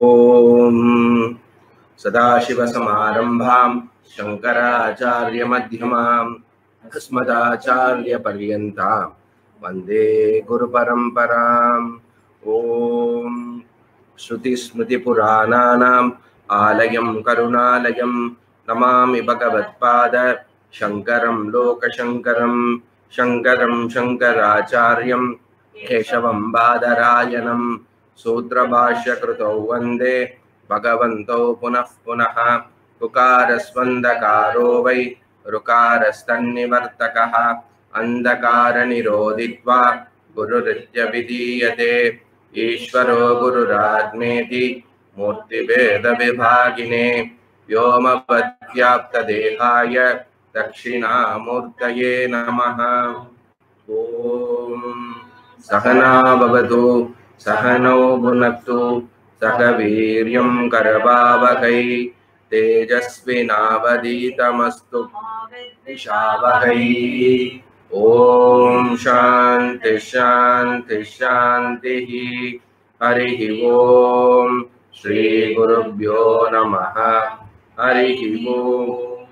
ॐ सदाशिवसमारम्भां शङ्कराचार्यमध्यमाम् अस्मदाचार्यपर्यन्तां वन्दे गुरुपरम्पराम् ॐ श्रुतिस्मृतिपुराणानाम् आलयं करुणालयं नमामि भगवत्पाद शङ्करं लोकशङ्करं शङ्करं शङ्कराचार्यं केशवं बादरायणं सूत्रभाष्यकृतौ वन्दे भगवन्तौ पुनः पुनः उकारस्वन्दकारो वै ऋकारस्तन्निवर्तकः अन्धकारनिरोधित्वा गुरुरित्यभिधीयते ईश्वरो गुरुरात्मेति मूर्तिभेदविभागिने व्योमपद्व्याप्तदेहाय दक्षिणामूर्तये नमः ॐ सहना भवतु सहनौ भुनक्तु सह वीर्यं करवावहै तेजस्विनावदीतमस्तु विशावहै ॐ शान्ति शान्ति शान्तिः हरिः ॐ श्रीगुरुभ्यो नमः हरिः ॐ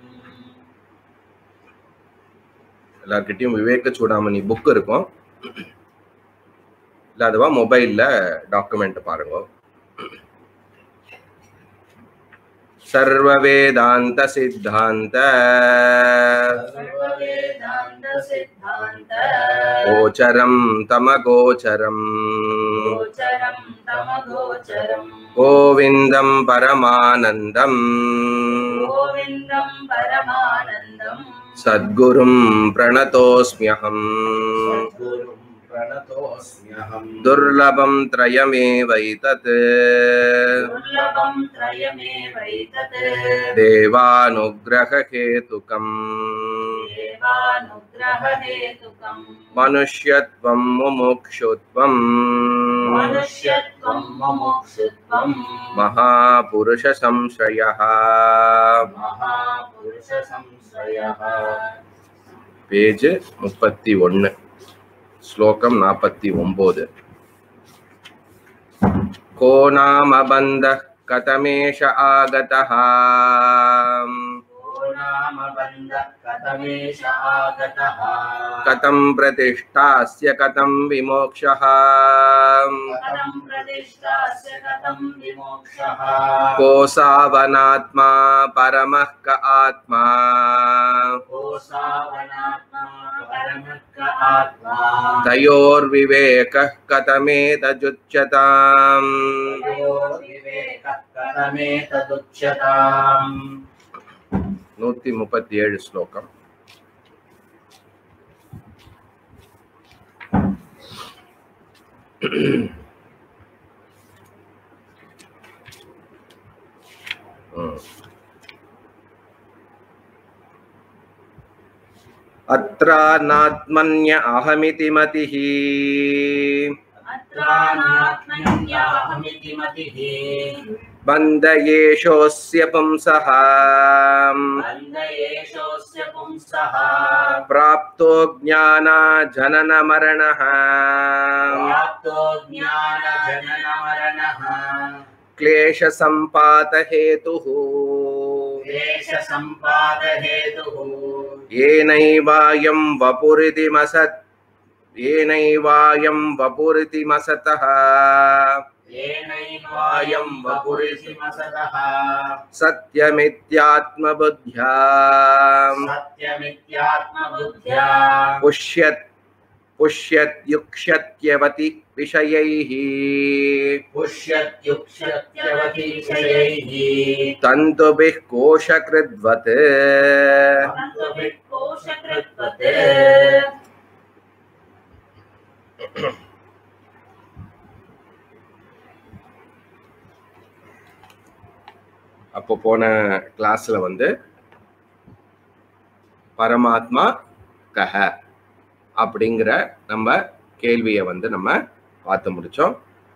எல்லார்கிட்டயும் விவேக சூடாமணி புக் இருக்கும் இல்லாதவா மொபைல்ல டாக்குமெண்ட் பாருங்க சர்வ வேதாந்த சித்தாந்த सर्ववेदान्त सिद्धान्त கோச்சரம் தமகோச்சரம் गोचरं तमगोचरम् கோவிந்தம் பரமானந்தம் गोविन्दं परमानन्दम् சத்குரும் பிரணதோஸ்மியகம் सद्गुरुं प्रणतोऽस्म्यहम् துர்லபம் த்ரயமேவைதத் दुर्लभं त्रयमेवैतत् தேவானுகிரகேதுகம் देवानुग्ररहेतुकम् मनुष्यत्वं मुमुक्षुत्वं मनुष्यत्वं मुमुक्षुत्वं महापुरुषसंश्रयः महापुरुषसंश्रयः பேஜ் முப்பத்தி ஒன்று ஸ்லோகம் நாற்பத்தி ஒன்பது को नाम बन्धः कथमेष आगतः को नाम बन्धः कथमेष आगतः कथं प्रतिष्ठास्य कथं विमोक्षः कथं प्रतिष्ठास्य कथं विमोक्षः को सावनात्मा परमः क आत्मा को सावनात्मा परमः क आत्मा तयोर्विवेकः कथमेतजुच्यताम् तयो विवेकः कथमेतदुच्यताम् நூத்தி முப்பத்தி ஏழு ஸ்லோகம் ம். अत्रानात्मन्य अहमिति मतिः अत्रानात्मन्याहमिति मतिः बन्धयेषोऽस्य पुंसः बन्धयेषोऽस्य पुंसः प्राप्तो ज्ञानाजननमरणः प्राप्तो ज्ञानजननमरणः क्लेशसम्पातहेतुः देशसम्पादहेतुः येनैवायं वपुरिति मसत् येनैवायं वपुरिति मसतः येनैवायं वपुरितिमसतः सत्यमित्यात्मबुद्ध्या सत्यमित्यात्मबुद्ध्या पुष्यत् पुष्यत्युक्ष्यत्यवति विषयैः पुष्यत्युक्ष्यत्यवतीशयैः तन्तुभिः कोशकृद्वत् कोशकृत्वत् அப்போ போன கிளாஸ்ல வந்து பரமாத்மா கஹ அப்படிங்கிற நம்ம கேள்வியை வந்து நம்ம பார்த்து முடிச்சோம்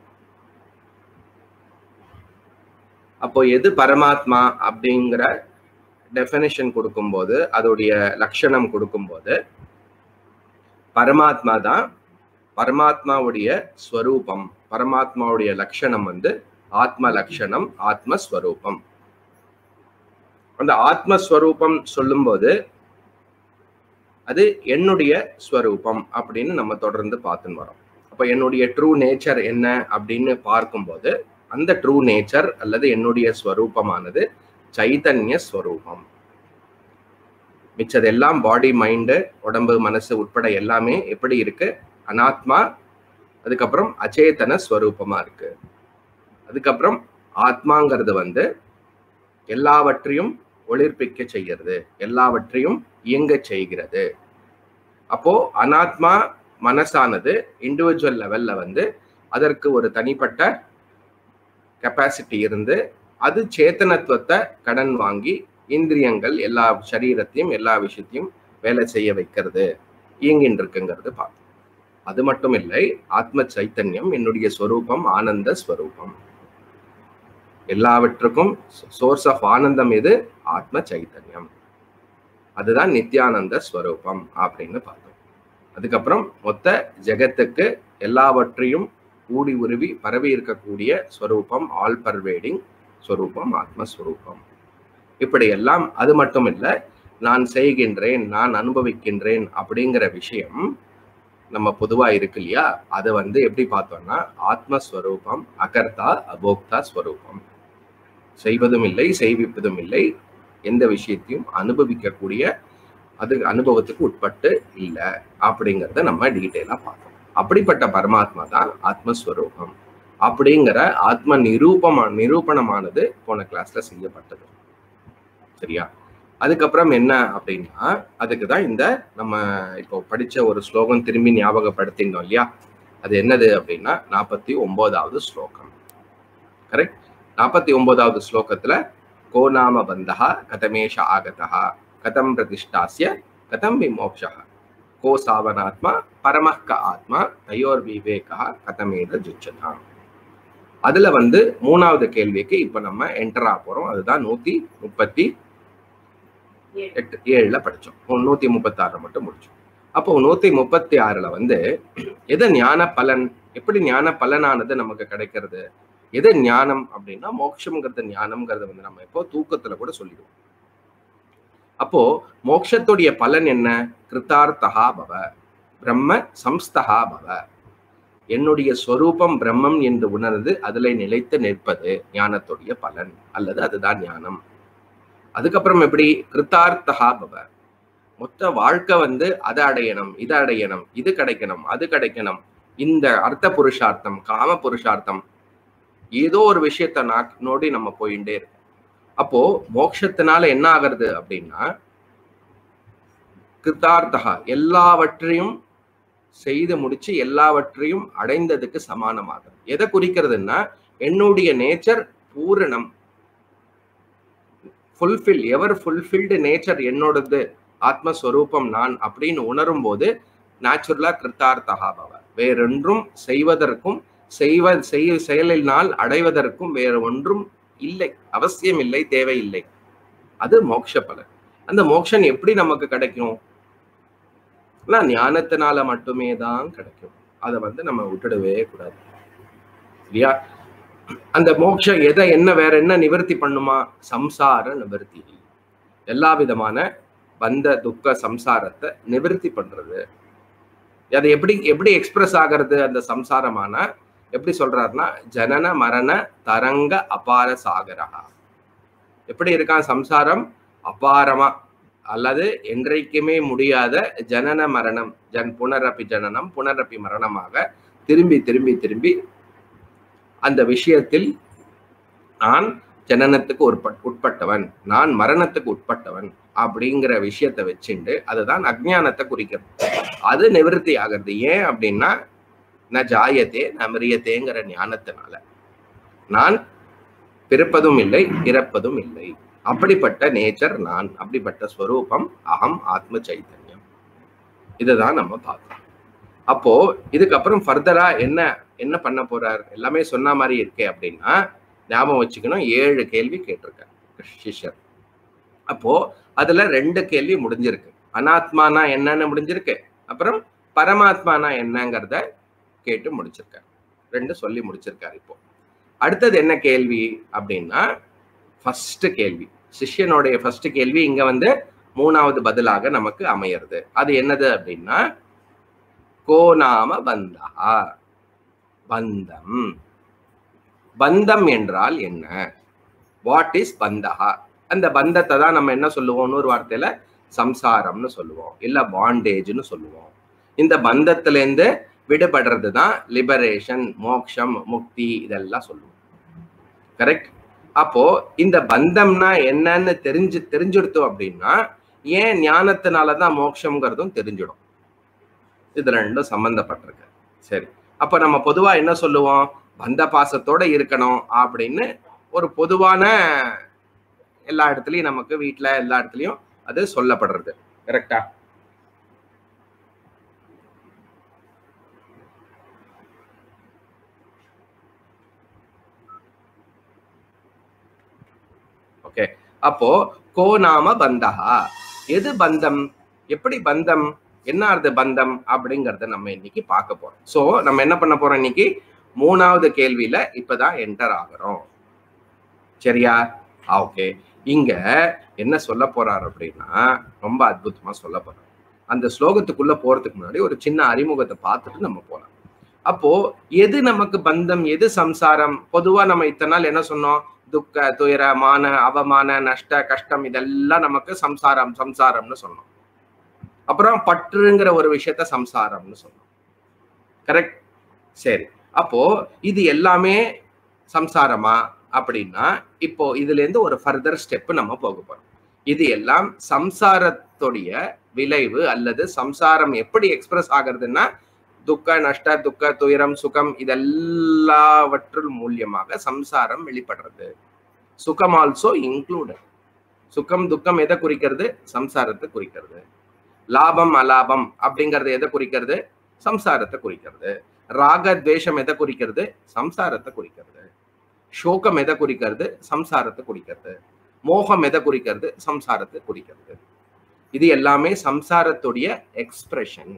அப்போ எது பரமாத்மா அப்படிங்கிற டெஃபினிஷன் கொடுக்கும்போது அதோடைய லட்சணம் கொடுக்கும்போது பரமாத்மா தான் பரமாத்மாவுடைய ஸ்வரூபம் பரமாத்மாவுடைய லட்சணம் வந்து ஆத்ம லட்சணம் ஆத்மஸ்வரூபம் அந்த ஆத்மஸ்வரூபம் சொல்லும்போது அது என்னுடைய ஸ்வரூபம் அப்படின்னு நம்ம தொடர்ந்து பார்த்துன்னு வரோம் அப்ப என்னுடைய ட்ரூ நேச்சர் என்ன அப்படின்னு பார்க்கும்போது அந்த ட்ரூ நேச்சர் அல்லது என்னுடைய ஸ்வரூபமானது சைதன்ய ஸ்வரூபம் மிச்சதெல்லாம் பாடி மைண்டு உடம்பு மனசு உட்பட எல்லாமே எப்படி இருக்கு அனாத்மா அதுக்கப்புறம் அச்சேதன ஸ்வரூபமா இருக்கு அதுக்கப்புறம் ஆத்மாங்கிறது வந்து எல்லாவற்றையும் ஒளிர்ப்பிக்க செய்கிறது எல்லாவற்றையும் இயங்க செய்கிறது அப்போ அனாத்மா மனசானது இண்டிவிஜுவல் லெவல்ல வந்து அதற்கு ஒரு தனிப்பட்ட கெப்பாசிட்டி இருந்து அது சேத்தனத்துவத்தை கடன் வாங்கி இந்திரியங்கள் எல்லா சரீரத்தையும் எல்லா விஷயத்தையும் வேலை செய்ய வைக்கிறது இயங்கின்னு இருக்குங்கிறது பார்த்தோம் அது மட்டும் இல்லை ஆத்ம சைத்தன்யம் என்னுடைய ஸ்வரூபம் ஆனந்த ஸ்வரூபம் எல்லாவற்றுக்கும் சோர்ஸ் ஆஃப் ஆனந்தம் எது ஆத்ம சைத்தன்யம் அதுதான் நித்யானந்த ஸ்வரூபம் அப்படின்னு பார்த்தோம் அதுக்கப்புறம் மொத்த ஜெகத்துக்கு எல்லாவற்றையும் ஊடி உருவி பரவி இருக்கக்கூடிய ஸ்வரூபம் ஆல் பர்வேடிங் ஸ்வரூபம் ஆத்மஸ்வரூபம் இப்படி எல்லாம் அது மட்டும் இல்லை நான் செய்கின்றேன் நான் அனுபவிக்கின்றேன் அப்படிங்கிற விஷயம் நம்ம பொதுவா இருக்கு இல்லையா அதை வந்து எப்படி பார்த்தோம்னா ஆத்மஸ்வரூபம் அகர்த்தா அபோக்தா ஸ்வரூபம் செய்வதும் இல்லை செய்விப்பதும் இல்லை எந்த விஷயத்தையும் அனுபவிக்கக்கூடிய அது அனுபவத்துக்கு உட்பட்டு இல்லை அப்படிங்கிறத நம்ம டீட்டெயிலா பார்த்தோம் அப்படிப்பட்ட பரமாத்மா தான் ஆத்மஸ்வரூபம் அப்படிங்கிற ஆத்ம நிரூபமா நிரூபணமானது போன கிளாஸ்ல செய்யப்பட்டது சரியா அதுக்கப்புறம் என்ன அப்படின்னா அதுக்கு தான் இந்த நம்ம இப்போ படிச்ச ஒரு ஸ்லோகம் திரும்பி ஞாபகப்படுத்தினோம் இல்லையா அது என்னது அப்படின்னா நாற்பத்தி ஒன்பதாவது ஸ்லோகம் கரெக்ட் நாற்பத்தி ஒன்பதாவது ஸ்லோகத்துல கோ நாம பந்தா கதமேஷ ஆகதா கதம் பிரதிஷ்டாசிய கதம் விமோக்ஷா கோ சாவனாத்மா பரமக்க ஆத்மா தயோர் விவேகா கதமேத ஜுச்சதாம் அதுல வந்து மூணாவது கேள்விக்கு இப்ப நம்ம என்டர் ஆக போறோம் அதுதான் நூத்தி முப்பத்தி எட்டு ஏழுல படிச்சோம் நூத்தி முப்பத்தி ஆறுல மட்டும் முடிச்சோம் அப்போ நூத்தி முப்பத்தி ஆறுல வந்து எது ஞான பலன் எப்படி ஞான பலனானது நமக்கு கிடைக்கிறது எது ஞானம் அப்படின்னா மோட்சம்ங்கிறது ஞானம்ங்கிறது வந்து நம்ம இப்போ தூக்கத்துல கூட சொல்லிடுவோம் அப்போ மோட்சத்துடைய பலன் என்ன கிருத்தார்த்தகா பவ பிரம்ம சம்ஸ்தகா பவ என்னுடைய ஸ்வரூபம் பிரம்மம் என்று உணர்ந்து அதுல நிலைத்து நிற்பது ஞானத்துடைய பலன் அல்லது அதுதான் ஞானம் அதுக்கப்புறம் எப்படி கிருத்தார்த்தகா பவ மொத்த வாழ்க்கை வந்து அதை அடையணும் இதை அடையணும் இது கிடைக்கணும் அது கிடைக்கணும் இந்த அர்த்த புருஷார்த்தம் காம புருஷார்த்தம் ஏதோ ஒரு விஷயத்த நா- நோடி நம்ம போயிட்டே இருக்கோம் அப்போ மோட்சத்தினால என்ன ஆகிறது அப்படின்னா கிருத்தார்த்தகா எல்லாவற்றையும் செய்து முடிச்சு எல்லாவற்றையும் அடைந்ததுக்கு சமானமாகும் எதை குறிக்கிறதுன்னா என்னுடைய நேச்சர் பூரணம் ஃபுல்ஃபில் எவர் ஃபுல்ஃபில்டு நேச்சர் என்னோடது ஆத்மஸ்வரூபம் நான் அப்படின்னு உணரும் போது நேச்சுரலா கிருத்தார்த்தகா பவ வேறொன்றும் செய்வதற்கும் செய்வ செய் செயலினால் அடைவதற்கும் வேற ஒன்றும் இல்லை அவசியம் இல்லை தேவையில்லை அது மோட்ச பலன் அந்த மோட்சம் எப்படி நமக்கு கிடைக்கும் ஆனா ஞானத்தினால மட்டுமே தான் கிடைக்கும் அதை வந்து நம்ம விட்டுடவே கூடாது சரியா அந்த மோட்சம் எதை என்ன வேற என்ன நிவர்த்தி பண்ணுமா சம்சார நிவர்த்தி எல்லா விதமான பந்த துக்க சம்சாரத்தை நிவர்த்தி பண்றது அது எப்படி எப்படி எக்ஸ்பிரஸ் ஆகிறது அந்த சம்சாரமான எப்படி சொல்றாருன்னா ஜனன மரண தரங்க அபார சாகரா எப்படி இருக்கான் சம்சாரம் அபாரமா அல்லது என்றைக்குமே முடியாத ஜனன மரணம் ஜன் புனரப்பி ஜனனம் புனரப்பி மரணமாக திரும்பி திரும்பி திரும்பி அந்த விஷயத்தில் நான் ஜனனத்துக்கு உட்பட் உட்பட்டவன் நான் மரணத்துக்கு உட்பட்டவன் அப்படிங்கிற விஷயத்தை வச்சுண்டு அதுதான் அஜ்ஞானத்தை குறிக்கிறது அது நிவர்த்தி ஆகிறது ஏன் அப்படின்னா ந ஜாயத்தே ந மிரியத்தேங்கிற ஞானத்தினால நான் பிறப்பதும் இல்லை இறப்பதும் இல்லை அப்படிப்பட்ட நேச்சர் நான் அப்படிப்பட்ட ஸ்வரூபம் அகம் ஆத்ம சைத்தன்யம் இதுதான் நம்ம பார்க்கணும் அப்போ இதுக்கப்புறம் ஃபர்தரா என்ன என்ன பண்ண போறார் எல்லாமே சொன்ன மாதிரி இருக்கே அப்படின்னா ஞாபகம் வச்சுக்கணும் ஏழு கேள்வி கேட்டிருக்கார் சிஷ்யர் அப்போ அதுல ரெண்டு கேள்வி முடிஞ்சிருக்கு அனாத்மானா என்னன்னு முடிஞ்சிருக்கு அப்புறம் பரமாத்மானா என்னங்கிறத கேட்டு முடிச்சிருக்காரு ரெண்டு சொல்லி முடிச்சிருக்காரு இப்போ அடுத்தது என்ன கேள்வி அப்படின்னா ஃபர்ஸ்ட் கேள்வி சிஷ்யனுடைய ஃபர்ஸ்ட் கேள்வி இங்க வந்து மூணாவது பதிலாக நமக்கு அமையிறது அது என்னது அப்படின்னா கோநாம பந்தா பந்தம் பந்தம் என்றால் என்ன வாட் இஸ் பந்தகா அந்த பந்தத்தை தான் நம்ம என்ன சொல்லுவோம்னு ஒரு வார்த்தையில சம்சாரம்னு சொல்லுவோம் இல்ல பாண்டேஜ்னு சொல்லுவோம் இந்த பந்தத்துல இருந்து விடுபடுறது தான் லிபரேஷன் மோக்ஷம் முக்தி இதெல்லாம் சொல்லுவோம் கரெக்ட் அப்போ இந்த பந்தம்னா என்னன்னு தெரிஞ்சு தெரிஞ்சுடுத்தோம் அப்படின்னா ஏன் ஞானத்தினாலதான் மோட்சம்ங்கிறதும் தெரிஞ்சிடும் இது ரெண்டும் சம்பந்தப்பட்டிருக்கு சரி அப்ப நம்ம பொதுவா என்ன சொல்லுவோம் பந்த பாசத்தோட இருக்கணும் அப்படின்னு ஒரு பொதுவான எல்லா இடத்துலயும் நமக்கு வீட்ல எல்லா இடத்துலயும் அது சொல்லப்படுறது கரெக்டா ஓகே அப்போ கோ நாம பந்தகா எது பந்தம் எப்படி பந்தம் என்ன அது பந்தம் அப்படிங்கறத நம்ம இன்னைக்கு பார்க்க போறோம் சோ நம்ம என்ன பண்ண போறோம் இன்னைக்கு மூணாவது கேள்வியில இப்பதான் என்டர் ஆகுறோம் சரியா ஓகே இங்க என்ன சொல்ல போறார் அப்படின்னா ரொம்ப அற்புதமா சொல்ல போறார் அந்த ஸ்லோகத்துக்குள்ள போறதுக்கு முன்னாடி ஒரு சின்ன அறிமுகத்தை பார்த்துட்டு நம்ம போலாம் அப்போ எது நமக்கு பந்தம் எது சம்சாரம் பொதுவா நம்ம இத்தனை நாள் என்ன சொன்னோம் துக்க துயர மான அவமான நஷ்ட கஷ்டம் இதெல்லாம் நமக்கு சம்சாரம் சம்சாரம்னு சொன்னோம் அப்புறம் பற்றுங்கிற ஒரு விஷயத்த சம்சாரம்னு சொன்னோம் கரெக்ட் சரி அப்போ இது எல்லாமே சம்சாரமா அப்படின்னா இப்போ இதுல இருந்து ஒரு ஃபர்தர் ஸ்டெப் நம்ம போக போறோம் இது எல்லாம் சம்சாரத்துடைய விளைவு அல்லது சம்சாரம் எப்படி எக்ஸ்பிரஸ் ஆகுறதுன்னா துக்க நஷ்ட துக்க துயரம் சுகம் இதெல்லாவற்றுள் மூலியமாக சம்சாரம் வெளிப்படுறது சுகம் ஆல்சோ இன்க்ளூடட் சுகம் துக்கம் எதை குறிக்கிறது சம்சாரத்தை குறிக்கிறது லாபம் அலாபம் அப்படிங்கறது எதை குறிக்கிறது சம்சாரத்தை குறிக்கிறது ராக துவேஷம் எதை குறிக்கிறது சம்சாரத்தை குறிக்கிறது சோகம் எதை குறிக்கிறது சம்சாரத்தை குறிக்கிறது மோகம் எதை குறிக்கிறது சம்சாரத்தை குறிக்கிறது இது எல்லாமே சம்சாரத்துடைய எக்ஸ்பிரஷன்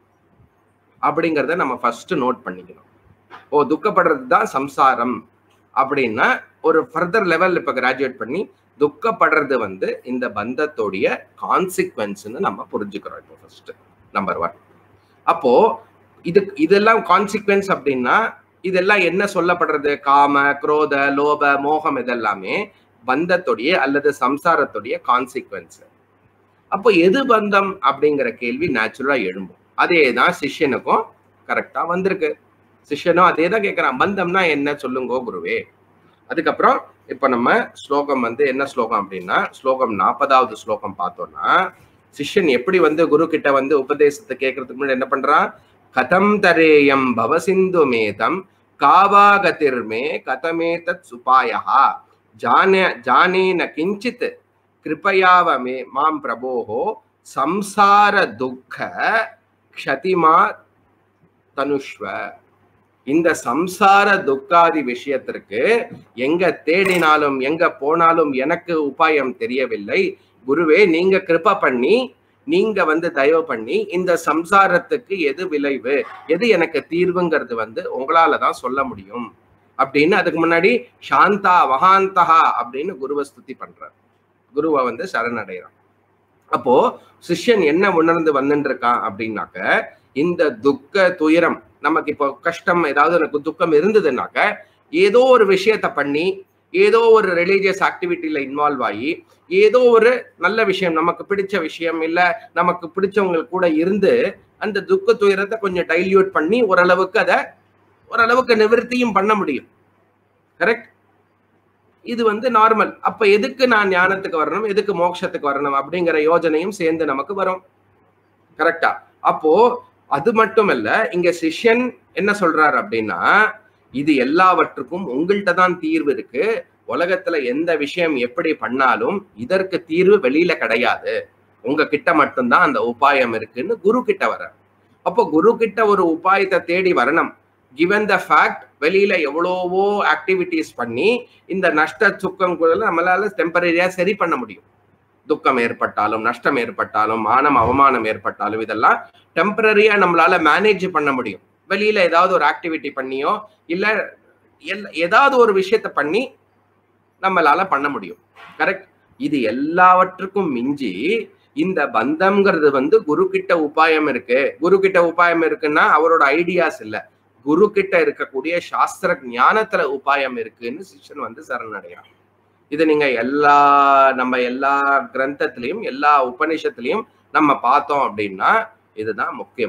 அப்படிங்கிறத நம்ம ஃபர்ஸ்ட் நோட் பண்ணிக்கணும் ஓ துக்கப்படுறது தான் சம்சாரம் அப்படின்னா ஒரு ஃபர்தர் லெவல் இப்ப கிராஜுவேட் பண்ணி துக்கப்படுறது வந்து இந்த பந்தத்தோடைய கான்சிக்வன்ஸ்னு நம்ம புரிஞ்சுக்கிறோம் இப்போ ஃபர்ஸ்ட் நம்பர் ஒன் அப்போ இது இதெல்லாம் கான்சிக்வன்ஸ் அப்படின்னா இதெல்லாம் என்ன சொல்லப்படுறது காம குரோத லோப மோகம் இதெல்லாமே பந்தத்துடைய அல்லது சம்சாரத்துடைய கான்சிக்வன்ஸ் அப்போ எது பந்தம் அப்படிங்கிற கேள்வி நேச்சுரலா எழும்பும் அதே தான் சிஷ்யனுக்கும் கரெக்டா வந்திருக்கு சிஷ்யனும் அதே தான் கேட்கிறான் பந்தம்னா என்ன சொல்லுங்கோ குருவே அதுக்கப்புறம் இப்ப நம்ம ஸ்லோகம் வந்து என்ன ஸ்லோகம் அப்படின்னா ஸ்லோகம் நாற்பதாவது ஸ்லோகம் பார்த்தோம்னா சிஷ்யன் எப்படி வந்து குரு கிட்ட வந்து உபதேசத்தை கேட்கறதுக்கு முன்னாடி என்ன பண்றான் கதம் தரேயம் பவசிந்து மேதம் காவாகதிர்மே கதமேதத் சுபாயா ஜான ஜானேன கிஞ்சித் கிருபயாவ மே மாம் பிரபோஹோ சம்சார துக்க க்ஷதிமா தனுஷ்வ இந்த சம்சார துக்காதி விஷயத்திற்கு எங்க தேடினாலும் எங்க போனாலும் எனக்கு உபாயம் தெரியவில்லை குருவே நீங்க கிருப பண்ணி நீங்க வந்து தயவு பண்ணி இந்த சம்சாரத்துக்கு எது விளைவு எது எனக்கு தீர்வுங்கிறது வந்து உங்களால தான் சொல்ல முடியும் அப்படின்னு அதுக்கு முன்னாடி சாந்தா மகாந்தகா அப்படின்னு குருவை ஸ்துதி பண்றார் குருவை வந்து சரணடைறான் அப்போ சிஷ்யன் என்ன உணர்ந்து வந்துட்டு இருக்கான் அப்படின்னாக்க இந்த துக்க துயரம் நமக்கு இப்போ கஷ்டம் ஏதாவது எனக்கு துக்கம் இருந்ததுனாக்க ஏதோ ஒரு விஷயத்த பண்ணி ஏதோ ஒரு ரிலீஜியஸ் ஆக்டிவிட்டியில இன்வால்வ் ஆகி ஏதோ ஒரு நல்ல விஷயம் நமக்கு பிடிச்ச விஷயம் இல்ல நமக்கு பிடிச்சவங்க கூட இருந்து அந்த துக்க துயரத்தை கொஞ்சம் டைல்யூட் பண்ணி ஓரளவுக்கு அதை ஓரளவுக்கு நிவர்த்தியும் பண்ண முடியும் கரெக்ட் இது வந்து நார்மல் அப்ப எதுக்கு நான் ஞானத்துக்கு வரணும் எதுக்கு மோட்சத்துக்கு வரணும் அப்படிங்கிற யோஜனையும் சேர்ந்து நமக்கு வரும் கரெக்டா அப்போ அது மட்டும் இல்ல இங்க சிஷ்யன் என்ன சொல்றாரு அப்படின்னா இது எல்லாவற்றுக்கும் உங்கள்கிட்ட தான் தீர்வு இருக்கு உலகத்துல எந்த விஷயம் எப்படி பண்ணாலும் இதற்கு தீர்வு வெளியில கிடையாது உங்க கிட்ட மட்டும்தான் அந்த உபாயம் இருக்குன்னு குரு கிட்ட வர அப்போ குரு கிட்ட ஒரு உபாயத்தை தேடி வரணும் கிவன் த ஃபேக்ட் வெளியில எவ்வளவோ ஆக்டிவிட்டிஸ் பண்ணி இந்த நஷ்ட சுக்கம் கூட நம்மளால டெம்பரரியா சரி பண்ண முடியும் துக்கம் ஏற்பட்டாலும் நஷ்டம் ஏற்பட்டாலும் மானம் அவமானம் ஏற்பட்டாலும் இதெல்லாம் டெம்பரரியா நம்மளால மேனேஜ் பண்ண முடியும் வெளியில ஏதாவது ஒரு ஆக்டிவிட்டி பண்ணியோ இல்ல எல்- ஏதாவது ஒரு விஷயத்த பண்ணி நம்மளால பண்ண முடியும் கரெக்ட் இது எல்லாவற்றுக்கும் மிஞ்சி இந்த பந்தம்ங்கிறது வந்து குரு கிட்ட உபாயம் இருக்கு குரு கிட்ட உபாயம் இருக்குன்னா அவரோட ஐடியாஸ் இல்ல குரு கிட்ட இருக்கக்கூடிய சாஸ்திர ஞானத்துல உபாயம் இருக்குன்னு சிஷ்யன் வந்து சரணடையான் இது நீங்க எல்லா நம்ம எல்லா கிரந்தத்திலையும் எல்லா உபநிஷத்துலயும் நம்ம பார்த்தோம் அப்படின்னா இதுதான் முக்கியம்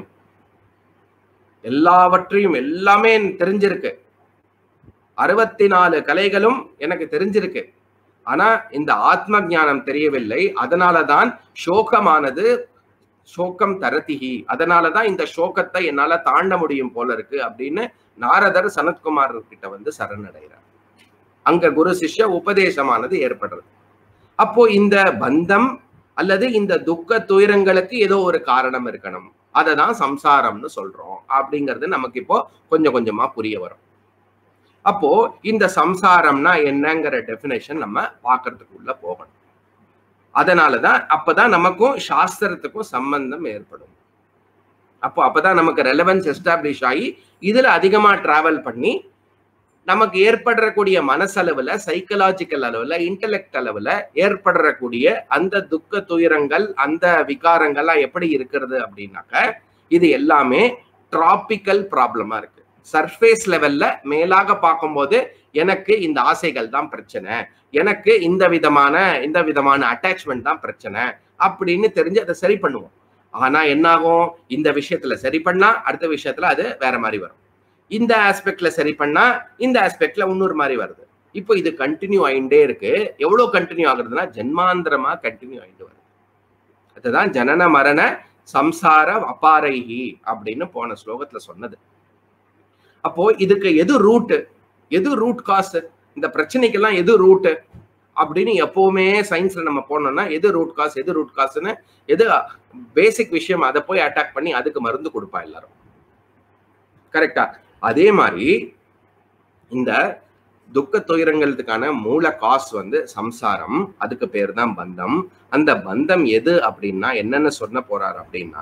எல்லாவற்றையும் எல்லாமே தெரிஞ்சிருக்கு அறுபத்தி நாலு கலைகளும் எனக்கு தெரிஞ்சிருக்கு ஆனா இந்த ஆத்ம ஞானம் தெரியவில்லை அதனாலதான் சோகமானது சோகம் தரதிகி அதனாலதான் இந்த சோகத்தை என்னால தாண்ட முடியும் போல இருக்கு அப்படின்னு நாரதர் சனத்குமார் கிட்ட வந்து சரணடைகிறார் அங்க குரு சிஷ்ய உபதேசமானது ஏற்படுறது அப்போ இந்த பந்தம் அல்லது இந்த துக்க துயரங்களுக்கு ஏதோ ஒரு காரணம் இருக்கணும் அதை தான் சம்சாரம்னு சொல்றோம் அப்படிங்கிறது நமக்கு இப்போ கொஞ்சம் கொஞ்சமா புரிய வரும் அப்போ இந்த சம்சாரம்னா என்னங்கிற டெபினேஷன் நம்ம பார்க்கறதுக்குள்ள போகணும் அதனாலதான் அப்பதான் நமக்கும் சாஸ்திரத்துக்கும் சம்பந்தம் ஏற்படும் அப்போ அப்பதான் நமக்கு ரெலவன்ஸ் எஸ்டாப்ளிஷ் ஆகி இதுல அதிகமா டிராவல் பண்ணி நமக்கு ஏற்படுறக்கூடிய மனசளவுல சைக்கலாஜிக்கல் அளவுல இன்டெலெக்ட் அளவுல ஏற்படுறக்கூடிய அந்த துக்க துயரங்கள் அந்த விகாரங்கள்லாம் எப்படி இருக்கிறது அப்படின்னாக்க இது எல்லாமே டிராபிக்கல் ப்ராப்ளமா இருக்கு சர்ஃபேஸ் லெவல்ல மேலாக பார்க்கும்போது எனக்கு இந்த ஆசைகள் தான் பிரச்சனை எனக்கு இந்த விதமான இந்த விதமான அட்டாச்மெண்ட் தான் பிரச்சனை அப்படின்னு தெரிஞ்சு அதை சரி பண்ணுவோம் ஆனா என்னாகும் இந்த விஷயத்துல சரி பண்ணா அடுத்த விஷயத்துல அது வேற மாதிரி வரும் இந்த ஆஸ்பெக்ட்ல சரி பண்ணா இந்த ஆஸ்பெக்ட்ல இன்னொரு மாதிரி வருது இப்போ இது கண்டினியூ ஆயிட்டே இருக்கு எவ்வளவு கண்டினியூ ஆகுறதுன்னா ஜென்மாந்திரமா கண்டினியூ ஆயிட்டு வருது அதுதான் ஜனன மரண சம்சார அபாரைஹி அப்படின்னு போன ஸ்லோகத்துல சொன்னது அப்போ இதுக்கு எது ரூட் எது ரூட் காஸ் இந்த பிரச்சனைக்கெல்லாம் எது ரூட் அப்படின்னு எப்பவுமே சயின்ஸ்ல நம்ம போனோம்னா எது ரூட் காஸ் எது ரூட் காஸ்ன்னு எது பேசிக் விஷயம் அதை போய் அட்டாக் பண்ணி அதுக்கு மருந்து கொடுப்பா எல்லாரும் கரெக்டா அதே மாதிரி இந்த துக்க துயரங்களுக்கான மூல காஸ் வந்து சம்சாரம் அதுக்கு பேர் தான் பந்தம் அந்த பந்தம் எது அப்படின்னா என்னென்ன சொன்ன போறார் அப்படின்னா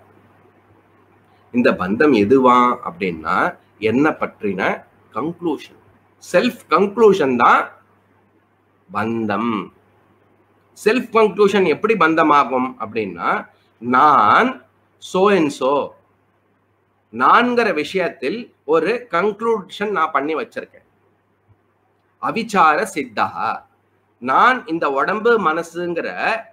இந்த பந்தம் எதுவா அப்படின்னா என்ன பற்றின கன்க்ளூஷன் செல்ஃப் கன்க்ளூஷன் தான் பந்தம் செல்ஃப் கன்க்ளூஷன் எப்படி பந்தமாகும் அப்படின்னா நான் சோ அண்ட் சோ நான்கிற விஷயத்தில் ஒரு கன்க்ளூஷன் நான் பண்ணி வச்சிருக்கேன் அவிச்சார சித்தா நான் இந்த உடம்பு மனசுங்கிற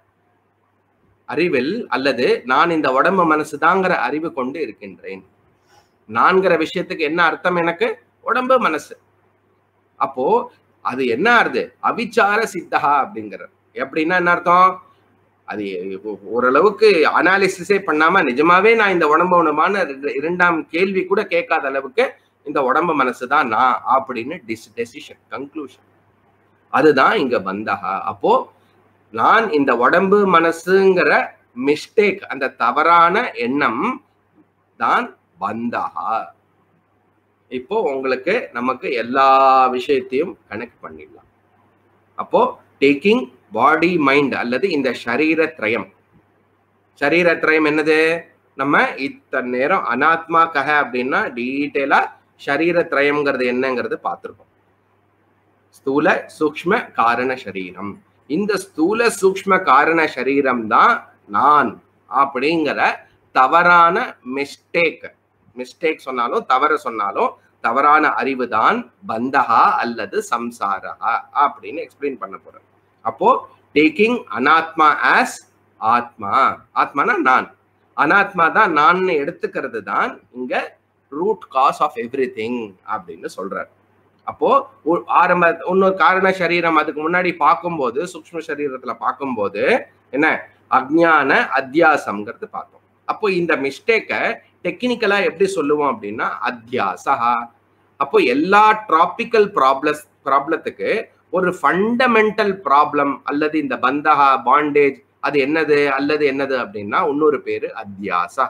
அறிவில் அல்லது நான் இந்த உடம்பு மனசுதாங்கிற அறிவு கொண்டு இருக்கின்றேன் நான்கிற விஷயத்துக்கு என்ன அர்த்தம் எனக்கு உடம்பு மனசு அப்போ அது என்ன ஆறுது அவிச்சார சித்தகா அப்படிங்கிற எப்படின்னா என்ன அர்த்தம் அது ஓரளவுக்கு அனாலிசிஸே பண்ணாம நிஜமாவே நான் இந்த உடம்பு உணமான இரண்டாம் கேள்வி கூட கேட்காத அளவுக்கு இந்த உடம்பு மனசு தான் நான் அப்படின்னு டிஸ் டெசிஷன் கன்க்ளூஷன் அதுதான் இங்க பந்தகா அப்போ நான் இந்த உடம்பு மனசுங்கிற மிஸ்டேக் அந்த தவறான எண்ணம் தான் பந்தகா இப்போ உங்களுக்கு நமக்கு எல்லா விஷயத்தையும் கனெக்ட் பண்ணிடலாம் அப்போ டேக்கிங் பாடி மைண்ட் அல்லது இந்த சரீரத்ரயம் சரீரத்ரயம் என்னது நம்ம இத்தனை நேரம் அனாத்மா கக அப்படின்னா டீட்டெயிலா சரீரத்ரயம்ங்கிறது என்னங்கிறது பார்த்துருக்கோம் ஸ்தூல சூக்ம காரண சரீரம் இந்த ஸ்தூல சூக்ம காரண சரீரம் தான் நான் அப்படிங்கிற தவறான மிஸ்டேக் மிஸ்டேக் சொன்னாலும் தவறு சொன்னாலும் தவறான அறிவு தான் பந்தகா அல்லது சம்சாரா அப்படின்னு எக்ஸ்பிளைன் பண்ண போறேன் அப்போ டேக்கிங் அனாத்மா ஆஸ் ஆத்மா ஆத்மானா நான் அனாத்மா தான் நான் எடுத்துக்கிறது தான் இங்க root cause of everything அப்படின்னு சொல்றாரு அப்போ ஆரம்ப இன்னொரு காரண சரீரம் அதுக்கு முன்னாடி பார்க்கும்போது சூக்ம சரீரத்துல பார்க்கும்போது என்ன அஜ்ஞான அத்தியாசம்ங்கிறது பார்த்தோம் அப்போ இந்த மிஸ்டேக்கை டெக்னிக்கலா எப்படி சொல்லுவோம் அப்படின்னா அத்தியாசா அப்போ எல்லா டிராபிக்கல் ப்ராப்ளஸ் ப்ராப்ளத்துக்கு ஒரு ஃபண்டமெண்டல் ப்ராப்ளம் அல்லது இந்த பந்தகா பாண்டேஜ் அது என்னது அல்லது என்னது அப்படின்னா இன்னொரு பேரு அத்தியாசா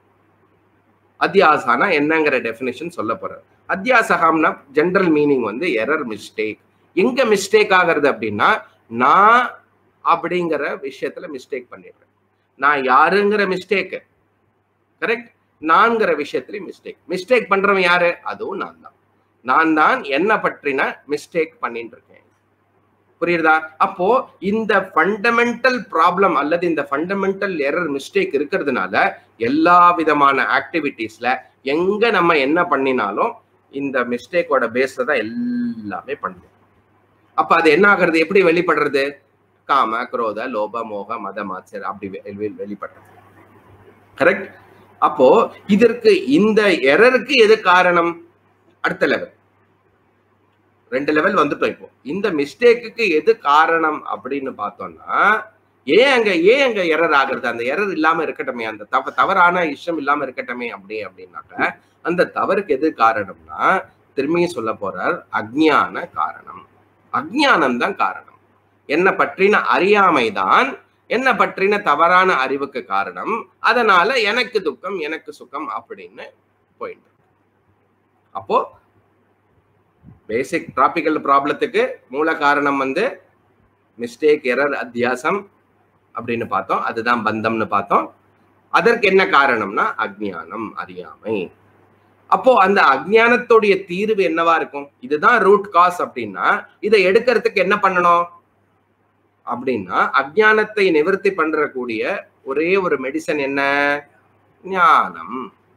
அத்தியாசானா என்னங்கிற டெஃபினேஷன் சொல்ல போறாரு அத்தியாசகம்னா ஜென்ரல் மீனிங் வந்து எரர் மிஸ்டேக் எங்க மிஸ்டேக் ஆகிறது அப்படின்னா நான் அப்படிங்கிற விஷயத்துல மிஸ்டேக் பண்ணிடுறேன் நான் யாருங்கிற மிஸ்டேக் கரெக்ட் நான்கிற விஷயத்துல மிஸ்டேக் மிஸ்டேக் பண்றவன் யாரு அதுவும் நான் தான் நான் தான் என்ன பற்றின மிஸ்டேக் பண்ணிட்டு இருக்கேன் புரியுதா அப்போ இந்த ஃபண்டமெண்டல் ப்ராப்ளம் அல்லது இந்த ஃபண்டமெண்டல் எரர் மிஸ்டேக் இருக்கிறதுனால எல்லா விதமான ஆக்டிவிட்டீஸ்ல எங்க நம்ம என்ன பண்ணினாலும் இந்த மிஸ்டேக்கோட பேஸ்ல தான் எல்லாமே பண்ணுவோம் அப்ப அது என்ன ஆகுறது எப்படி வெளிப்படுறது காம குரோத லோப மோக மத மாச்சர் அப்படி வெ- வெ- வெளிப்படுறது கரெக்ட் அப்போ இதற்கு இந்த எரருக்கு எது காரணம் அடுத்த லெவல் ரெண்டு லெவல் வந்துட்டோம் இப்போ இந்த மிஸ்டேக்குக்கு எது காரணம் அப்படின்னு பார்த்தோம்னா ஏன் அங்க ஏன் அங்க எரர் ஆகுறது அந்த எரர் இல்லாம இருக்கட்டுமே அந்த தவ தவறான இஷ்டம் இல்லாம இருக்கட்டுமே அப்படி அப்படின்னாக்க அந்த தவறுக்கு எது காரணம்னா திரும்பியும் சொல்ல போறார் அஜ்ஞான காரணம் அஜ்ஞானம் தான் காரணம் என்ன பற்றின அறியாமை தான் என்ன பற்றின தவறான அறிவுக்கு காரணம் அதனால எனக்கு துக்கம் எனக்கு சுகம் அப்படின்னு போயிட்டு இருக்கு. அப்போ பேசிக் டிராபிக்கல் ப்ராப்ளத்துக்கு மூல காரணம் வந்து மிஸ்டேக் எரர் அத்தியாசம் அப்படின்னு பார்த்தோம் அதுதான் பந்தம்னு பார்த்தோம் அதற்கு என்ன காரணம்னா அஜ்ஞானம் அறியாமை அப்போ அந்த அஜ்ஞானத்துடைய தீர்வு என்னவா இருக்கும் இதுதான் ரூட் காஸ் அப்படின்னா இதை எடுக்கிறதுக்கு என்ன பண்ணணும் அப்படின்னா அஜ்ஞானத்தை நிவர்த்தி பண்றக்கூடிய ஒரே ஒரு மெடிசன் என்ன ஞானம்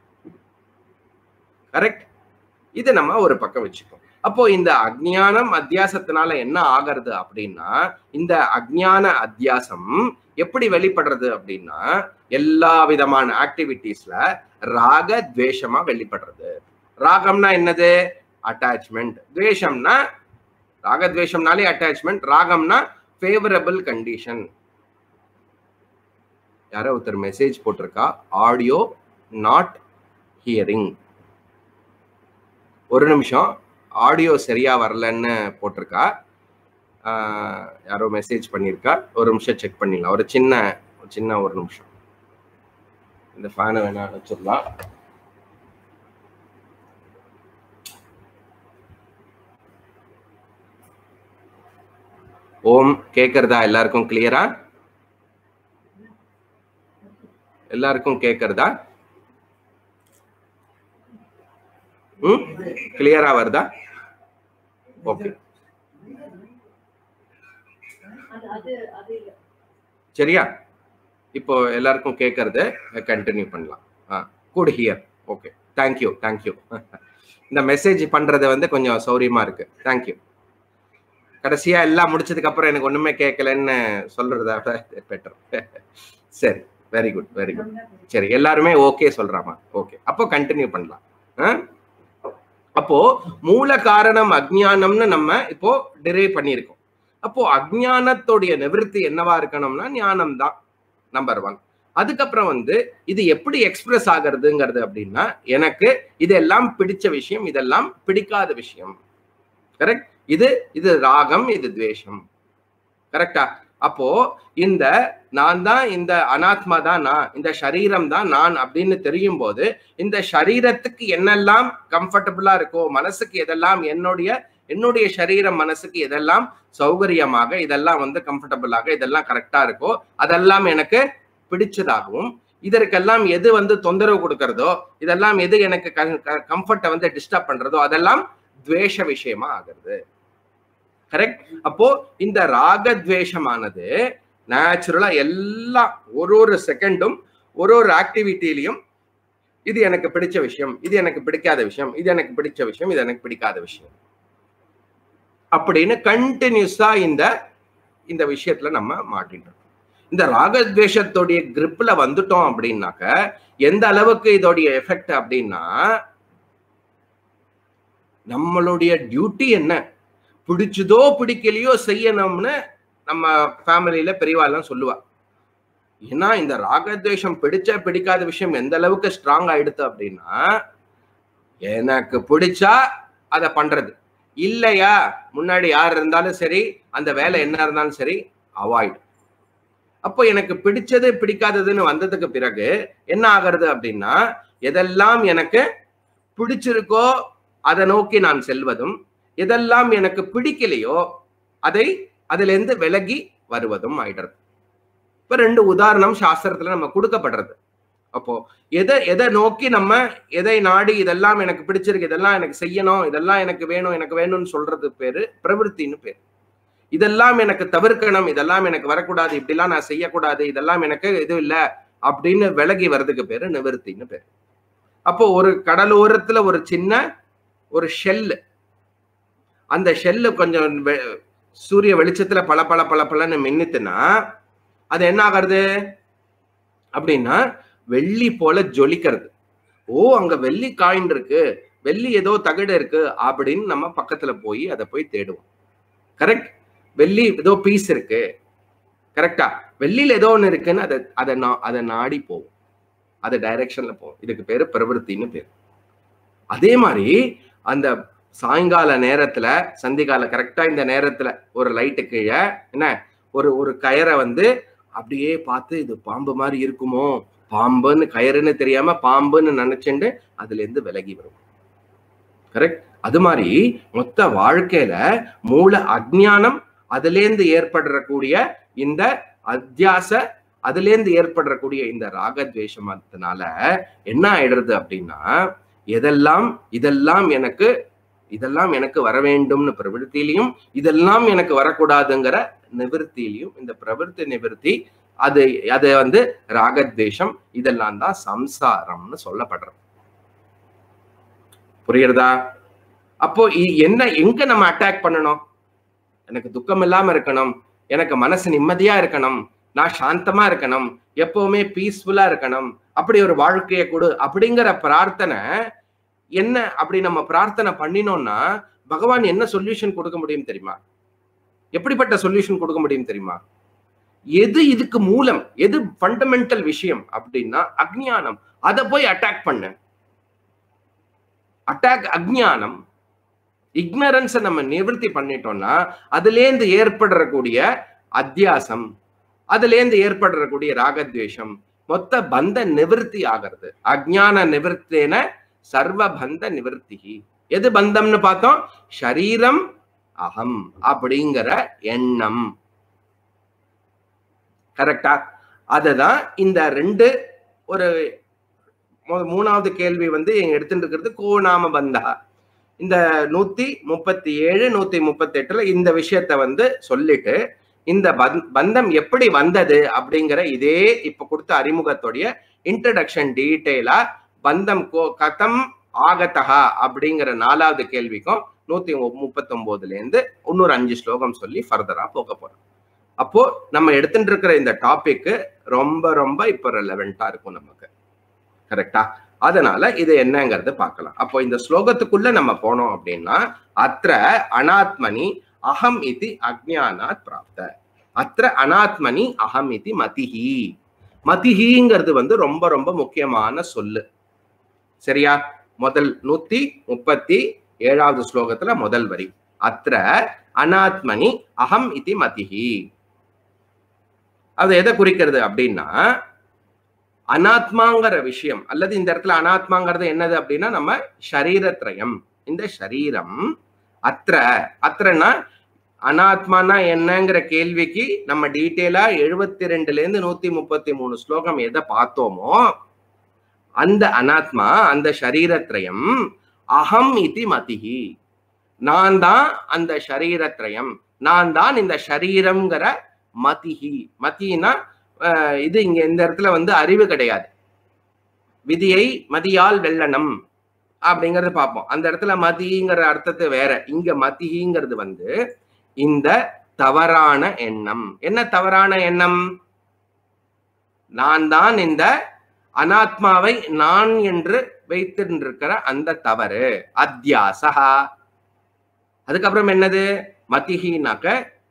கரெக்ட் இது நம்ம ஒரு பக்கம் வச்சுக்கோம் அப்போ இந்த அஜ்ஞானம் அத்தியாசத்தினால என்ன ஆகிறது அப்படின்னா இந்த அஜ்ஞான அத்தியாசம் எப்படி வெளிப்படுறது அப்படின்னா எல்லா விதமான ஆக்டிவிட்டீஸ்ல ராக துவேஷமா வெளிப்படுறது ராகம்னா என்னது அட்டாச்மெண்ட் துவேஷம்னா ராகத்வேஷம்னாலே அட்டாச்மெண்ட் ராகம்னா ஃபேவரபிள் கண்டிஷன் யாரோ ஒருத்தர் மெசேஜ் போட்டிருக்கா ஆடியோ நாட் ஹியரிங் ஒரு நிமிஷம் ஆடியோ சரியா வரலன்னு போட்டிருக்கா ஆஹ் யாரோ மெசேஜ் பண்ணியிருக்கா ஒரு நிமிஷம் செக் பண்ணிடலாம் ஒரு சின்ன ஒரு சின்ன ஒரு நிமிஷம் இந்த ஃபேனை வேணா வச்சிடலாம் ஓம் கேக்குறதா எல்லாருக்கும் கிளியரா எல்லாருக்கும் கேக்குறதா ம் கிளியரா வருதா ஓகே சரியா இப்போ எல்லாருக்கும் கேட்கறத கண்டினியூ பண்ணலாம் ஆ good hear okay thank you thank you இந்த மெசேஜ் பண்றது வந்து கொஞ்சம் சௌரியமா இருக்கு தேங்க்யூ கடைசியா எல்லாம் முடிச்சதுக்கு அப்புறம் எனக்கு ஒண்ணுமே கேட்கலன்னு சொல்றதா பெட்டர் சரி வெரி குட் வெரி குட் சரி எல்லாருமே ஓகே சொல்றாமா ஓகே அப்போ கண்டினியூ பண்ணலாம் ஆ? அப்போ மூல காரணம் அஜ்ஞானம்னு நம்ம இப்போ டிரைவ் பண்ணியிருக்கோம் அப்போ அஜ்ஞானத்துடைய நிவர்த்தி என்னவா இருக்கணும்னா ஞானம் தான் நம்பர் ஒன் அதுக்கப்புறம் வந்து இது எப்படி எக்ஸ்பிரஸ் ஆகிறதுங்கிறது அப்படின்னா எனக்கு இதெல்லாம் பிடிச்ச விஷயம் இதெல்லாம் பிடிக்காத விஷயம் கரெக்ட் இது இது ராகம் இது துவேஷம் கரெக்டா அப்போ இந்த நான் தான் இந்த அனாத்மா தான் நான் இந்த சரீரம் தான் நான் அப்படின்னு தெரியும் போது இந்த சரீரத்துக்கு என்னெல்லாம் கம்ஃபர்டபுளா இருக்கோ மனசுக்கு எதெல்லாம் என்னுடைய என்னுடைய சரீரம் மனசுக்கு எதெல்லாம் சௌகரியமாக இதெல்லாம் வந்து கம்ஃபர்டபுளாக இதெல்லாம் கரெக்டா இருக்கோ அதெல்லாம் எனக்கு பிடிச்சதாகவும் இதற்கெல்லாம் எது வந்து தொந்தரவு கொடுக்கறதோ இதெல்லாம் எது எனக்கு கம்ஃபர்ட்டை வந்து டிஸ்டர்ப் பண்றதோ அதெல்லாம் துவேஷ விஷயமா ஆகிறது கரெக்ட் அப்போ இந்த ராகத்வேஷமானது நேச்சுரலா எல்லாம் ஒரு ஒரு செகண்டும் ஒரு ஒரு ஆக்டிவிட்டிலையும் இது எனக்கு பிடிச்ச விஷயம் இது எனக்கு பிடிக்காத விஷயம் இது எனக்கு பிடிச்ச விஷயம் இது எனக்கு பிடிக்காத விஷயம் அப்படின்னு கண்டினியூஸா இந்த இந்த விஷயத்துல நம்ம மாட்டிட்டு இருக்கோம். இந்த ராகத்வேஷத்துடைய கிரிப்ல வந்துட்டோம் அப்படின்னாக்க எந்த அளவுக்கு இதோடைய எஃபெக்ட் அப்படின்னா நம்மளுடைய டியூட்டி என்ன பிடிச்சதோ பிடிக்கலையோ செய்யணும்னு நம்ம ஃபேமிலியில பெரியவாள்லாம் சொல்லுவா ஏன்னா இந்த ராகத்வேஷம் பிடிச்ச பிடிக்காத விஷயம் எந்த அளவுக்கு ஸ்ட்ராங் ஆயிடுது அப்படின்னா எனக்கு பிடிச்சா அதை பண்றது இல்லையா முன்னாடி யார் இருந்தாலும் சரி அந்த வேலை என்ன இருந்தாலும் சரி அவாய்டு அப்போ எனக்கு பிடிச்சது பிடிக்காததுன்னு வந்ததுக்கு பிறகு என்ன ஆகிறது அப்படின்னா எதெல்லாம் எனக்கு பிடிச்சிருக்கோ அதை நோக்கி நான் செல்வதும் எதெல்லாம் எனக்கு பிடிக்கலையோ அதை அதிலிருந்து விலகி வருவதும் ஆயிடுறது இப்ப ரெண்டு உதாரணம் சாஸ்திரத்துல நம்ம கொடுக்கப்படுறது அப்போ எதை எதை நோக்கி நம்ம எதை நாடி இதெல்லாம் எனக்கு பிடிச்சிருக்கு இதெல்லாம் எனக்கு செய்யணும் இதெல்லாம் எனக்கு வேணும் எனக்கு வேணும்னு சொல்றது பேரு பிரவருத்தின்னு பேரு இதெல்லாம் எனக்கு தவிர்க்கணும் இதெல்லாம் எனக்கு வரக்கூடாது இப்படிலாம் நான் செய்யக்கூடாது இதெல்லாம் எனக்கு இது இல்லை அப்படின்னு விலகி வர்றதுக்கு பேரு நிவர்த்தின்னு பேரு அப்போ ஒரு கடலோரத்துல ஒரு சின்ன ஒரு ஷெல்லு அந்த ஷெல்லு கொஞ்சம் வெ- சூரிய வெளிச்சத்துல பல பல பல பலன்னு மின்னுத்துனா அது என்ன ஆகிறது அப்படின்னா வெள்ளி போல ஜொலிக்கிறது ஓ அங்க வெள்ளி காயின் இருக்கு வெள்ளி ஏதோ தகடு இருக்கு அப்படின்னு நம்ம பக்கத்துல போய் அதை போய் தேடுவோம் கரெக்ட் வெள்ளி ஏதோ பீஸ் இருக்கு கரெக்டா வெள்ளியில ஏதோ ஒண்ணு இருக்குன்னு அதை அதை நா- அதை நாடி போவோம் அது டைரக்ஷன்ல போவோம் இதுக்கு பேரு பிரவருத்தின்னு பேரு அதே மாதிரி அந்த சாயங்கால நேரத்துல சந்திகால கரெக்டா இந்த நேரத்துல ஒரு லைட்டு கீழே என்ன ஒரு ஒரு கயரை வந்து அப்படியே பார்த்து இது பாம்பு மாதிரி இருக்குமோ பாம்புன்னு கயறுன்னு தெரியாம பாம்புன்னு நினைச்சுண்டு அதுல இருந்து விலகி வரும் கரெக்ட் அது மாதிரி மொத்த வாழ்க்கையில மூல அஜ்ஞானம் அதுலேருந்து ஏற்படுறக்கூடிய இந்த அத்தியாச அதுலேருந்து ஏற்படுறக்கூடிய இந்த ராகத்வேஷத்தினால என்ன ஆயிடுறது அப்படின்னா எதெல்லாம் இதெல்லாம் எனக்கு இதெல்லாம் எனக்கு வர வேண்டும்னு பிரவருத்திலையும் இதெல்லாம் எனக்கு வரக்கூடாதுங்கிற நிவர்த்தியிலையும் இந்த பிரவருத்தி நிவர்த்தி அது அது வந்து ராகத்வேஷம் இதெல்லாம் தான் சம்சாரம்னு சொல்லப்படுறது புரியுறதா அப்போ இ- என்ன எங்க நம்ம அட்டாக் பண்ணணும் எனக்கு துக்கம் இல்லாம இருக்கணும் எனக்கு மனசு நிம்மதியா இருக்கணும் நான் சாந்தமா இருக்கணும் எப்பவுமே பீஸ்ஃபுல்லா இருக்கணும் அப்படி ஒரு வாழ்க்கையை கொடு அப்படிங்கிற பிரார்த்தனை என்ன அப்படி நம்ம பிரார்த்தனை பண்ணினோம்னா பகவான் என்ன சொல்யூஷன் கொடுக்க முடியும் தெரியுமா எப்படிப்பட்ட சொல்யூஷன் கொடுக்க முடியும் தெரியுமா எது இதுக்கு மூலம் எது ஃபண்டமெண்டல் விஷயம் அப்படின்னா அக்ஞானம் அதை போய் அட்டாக் பண்ண அட்டாக் அக்ஞானம் இக்னரன்ஸை நம்ம நிவர்த்தி பண்ணிட்டோம்னா அதுலேருந்து ஏற்படுறக்கூடிய அத்தியாசம் அதுலேருந்து ஏற்படுறக்கூடிய ராகத்வேஷம் மொத்த பந்த நிவர்த்தி ஆகிறது அஜ்ஞான நிவர்த்தேன சர்வ பந்த நிவர்த்தி எது பந்தம்னு பார்த்தோம் ஷரீரம் அகம் அப்படிங்கிற எண்ணம் கரெக்டா அததான் இந்த ரெண்டு ஒரு மூ- மூணாவது கேள்வி வந்து எங்க எடுத்துட்டு இருக்கிறது கோநாம பந்தா இந்த நூத்தி முப்பத்தி ஏழு நூத்தி முப்பத்தி எட்டுல இந்த விஷயத்த வந்து சொல்லிட்டு இந்த பந்த்- பந்தம் எப்படி வந்தது அப்படிங்கிற இதே இப்ப கொடுத்த அறிமுகத்துடைய இன்ட்ரடக்ஷன் டீட்டெயிலா பந்தம் கோ கதம் ஆகதகா அப்படிங்கிற நாலாவது கேள்விக்கும் நூத்தி முப்பத்தி ஒன்பதுல இருந்து இன்னொரு அஞ்சு ஸ்லோகம் சொல்லி ஃபர்தரா போக போறோம் அப்போ நம்ம எடுத்துட்டு இருக்கிற இந்த டாபிக் ரொம்ப ரொம்ப இப்ப ரெலவெண்டா இருக்கும் நமக்கு கரெக்டா அதனால இது என்னங்கிறது பார்க்கலாம் அப்போ இந்த ஸ்லோகத்துக்குள்ள நம்ம போனோம் அப்படின்னா அത്ര அனாத்மனி அகம் இது அஜ்ஞானாத் பிராப்த அത്ര அனாத்மனி அகம் இது மதிஹி மதிஹிங்கிறது வந்து ரொம்ப ரொம்ப முக்கியமான சொல்லு சரியா முதல் நூத்தி முப்பத்தி ஏழாவது ஸ்லோகத்துல முதல் வரி அത്ര அனாத்மனி அகம் இது மதிஹி அது எதை குறிக்கிறது அப்படின்னா அனாத்மாங்கிற விஷயம் அல்லது இந்த இடத்துல அனாத்மாங்கிறது என்னது அப்படின்னா நம்ம ஷரீரத்ரயம் இந்த ஷரீரம் அത്ര அத்திரனா அனாத்மானா என்னங்கிற கேள்விக்கு நம்ம டீட்டெயிலா எழுபத்தி ரெண்டுல இருந்து நூத்தி முப்பத்தி மூணு ஸ்லோகம் எதை பார்த்தோமோ அந்த அனாத்மா அந்த ஷரீரத்ரயம் அகம் இதி மதிஹி நான் தான் அந்த ஷரீரத்ரயம் நான் தான் இந்த ஷரீரம்ங்கிற மதிஹி மதினா அஹ், இது இங்க இந்த இடத்துல வந்து அறிவு கிடையாது விதியை மதியால் வெல்லணும் அப்படிங்கறது பார்ப்போம் அந்த இடத்துல மதிங்கிற அர்த்தத்தை வேற இங்க மதிங்கிறது வந்து இந்த தவறான எண்ணம் என்ன தவறான எண்ணம் நான் தான் இந்த அனாத்மாவை நான் என்று வைத்திருக்கிற அந்த தவறு அத்தியாசகா அதுக்கப்புறம் என்னது மதிஹினாக்க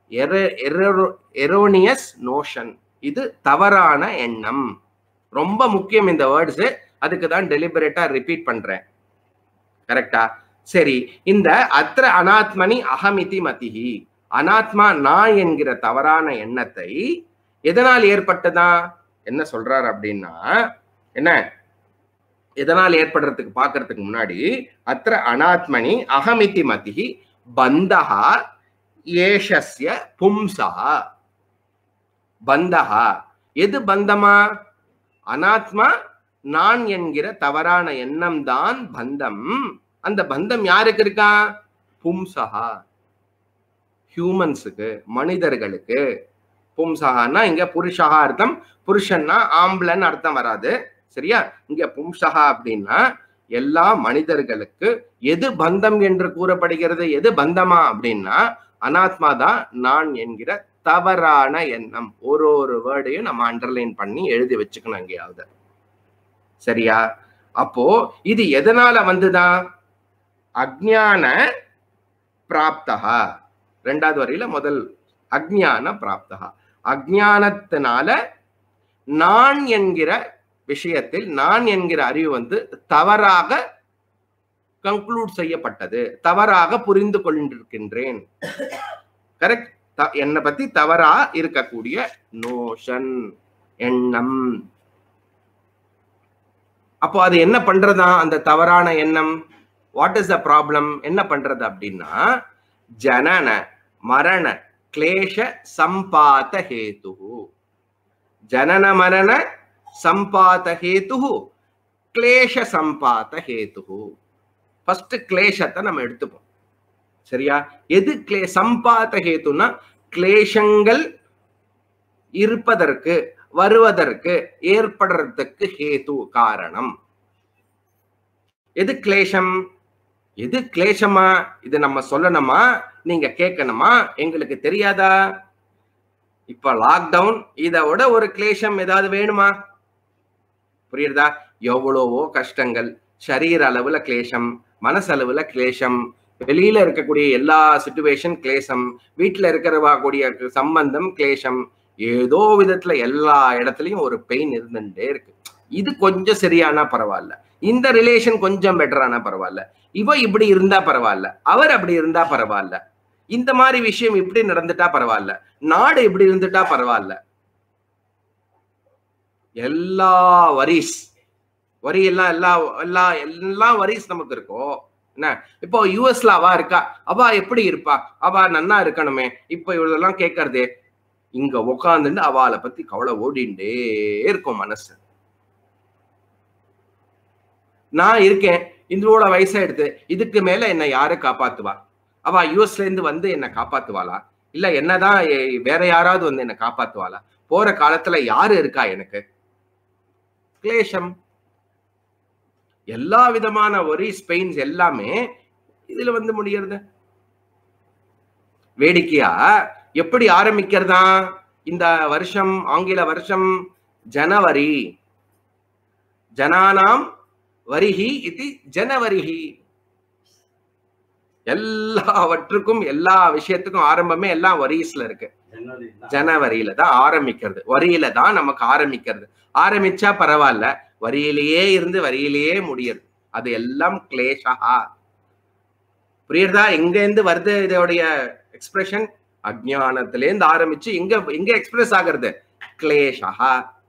எரோனியஸ் நோஷன் இது தவறான எண்ணம் ரொம்ப முக்கியம் இந்த வேர்ட்ஸ் அதுக்கு தான் டெலிபரேட்டா ரிப்பீட் பண்றேன் கரெக்டா சரி இந்த அத்திர அனாத்மனி அகமிதி மதிஹி அனாத்மா நான் என்கிற தவறான எண்ணத்தை எதனால் ஏற்பட்டதா என்ன சொல்றார் அப்படின்னா என்ன எதனால் ஏற்படுறதுக்கு பார்க்கறதுக்கு முன்னாடி அத்திர அனாத்மனி அகமிதி மதிஹி பந்தகா ஏஷஸ்ய பும்சா பந்தகா எது பந்தமா அனாத்மா நான் என்கிற தவறான எண்ணம் தான் பந்தம் அந்த பந்தம் யாருக்கு இருக்கா பும்சகா ஹியூமன்ஸுக்கு மனிதர்களுக்கு பும்சகான்னா இங்க புருஷகா அர்த்தம் புருஷன்னா ஆம்பளன்னு அர்த்தம் வராது சரியா இங்க பும்சகா அப்படின்னா எல்லா மனிதர்களுக்கு எது பந்தம் என்று கூறப்படுகிறது எது பந்தமா அப்படின்னா அனாத்மா தான் நான் என்கிற தவறான எண்ணம் ஒரு ஒரு வேர்டையும் நம்ம அண்டர்லைன் பண்ணி எழுதி வச்சுக்கணும் எங்கேயாவது சரியா அப்போ இது எதனால வந்துதான் அஜ்ஞான பிராப்தகா ரெண்டாவது வரியில முதல் அஜ்ஞான பிராப்தகா அஜ்ஞானத்தினால நான் என்கிற விஷயத்தில் நான் என்கிற அறிவு வந்து தவறாக கன்க்ளூட் செய்யப்பட்டது தவறாக புரிந்து கொண்டிருக்கின்றேன் கரெக்ட் என்னை பத்தி தவறா இருக்கக்கூடிய நோஷன் எண்ணம் அப்போ அது என்ன பண்றதா அந்த தவறான எண்ணம் வாட் இஸ் த ப்ராப்ளம் என்ன பண்றது அப்படின்னா ஜனன மரண கிளேஷ சம்பாத ஹேது ஜனன மரண சம்பாத ஹேது கிளேஷ சம்பாத ஹேது ஃபர்ஸ்ட் கிளேஷத்தை நம்ம எடுத்துப்போம் சரியா எது கிளே சம்பாத ஹேத்துனா கிளேஷங்கள் இருப்பதற்கு வருவதற்கு ஏற்படுறதுக்கு ஹேது காரணம் எது கிளேஷம் எது கிளேஷமா இது நம்ம சொல்லணுமா நீங்க கேட்கணுமா எங்களுக்கு தெரியாதா இப்ப லாக்டவுன் இதை விட ஒரு கிளேஷம் ஏதாவது வேணுமா புரியுறதா எவ்வளவோ கஷ்டங்கள் சரீர அளவுல கிளேஷம் மனசளவுல கிளேஷம் வெளியில இருக்கக்கூடிய எல்லா சுச்சுவேஷன் கிளேசம் வீட்டுல இருக்கிறவா கூடிய சம்பந்தம் கிளேஷம் ஏதோ விதத்துல எல்லா இடத்துலயும் ஒரு பெயின் இருந்துட்டே இருக்கு இது கொஞ்சம் சரியானா பரவாயில்ல இந்த ரிலேஷன் கொஞ்சம் பெட்டரானா பரவாயில்ல இவ இப்படி இருந்தா பரவாயில்ல அவர் அப்படி இருந்தா பரவாயில்ல இந்த மாதிரி விஷயம் இப்படி நடந்துட்டா பரவாயில்ல நாடு இப்படி இருந்துட்டா பரவாயில்ல எல்லா வரிஸ் வரி எல்லாம் எல்லா எல்லா எல்லா வரிஸ் நமக்கு இருக்கும் என்ன இப்போ யூஎஸ்ல அவா இருக்கா அவா எப்படி இருப்பா அவா நன்னா இருக்கணுமே இப்ப இவ்வளவுலாம் கேட்கறதே இங்க உக்காந்துட்டு அவளை பத்தி கவலை ஓடிண்டே இருக்கும் மனசு நான் இருக்கேன் இந்தோட வயசா எடுத்து இதுக்கு மேல என்ன யாரு காப்பாத்துவா அவ யூஎஸ்ல இருந்து வந்து என்ன காப்பாத்துவாளா இல்ல என்னதான் வேற யாராவது வந்து என்ன காப்பாத்துவாளா போற காலத்துல யாரு இருக்கா எனக்கு கிளேஷம் எல்லா விதமான ஒரி ஸ்பெயின்ஸ் எல்லாமே இதுல வந்து முடியறது வேடிக்கையா எப்படி ஆரம்பிக்கிறதா இந்த வருஷம் ஆங்கில வருஷம் ஜனவரி ஜனானாம் வரிஹி இது ஜனவரிஹி எல்லாவற்றுக்கும் எல்லா விஷயத்துக்கும் ஆரம்பமே எல்லாம் வரிஸ்ல இருக்கு ஜனவரியில தான் ஆரம்பிக்கிறது வரியில தான் நமக்கு ஆரம்பிக்கிறது ஆரம்பிச்சா பரவாயில்ல வரியிலேயே இருந்து வரியிலேயே முடியுது அது எல்லாம் கிளேஷா புரியுறதா எங்க இருந்து வருது இதோடைய எக்ஸ்பிரஷன் அஜானத்திலேருந்து ஆரம்பிச்சு எங்க எங்க எக்ஸ்பிரஸ் ஆகுறது கிளேஷா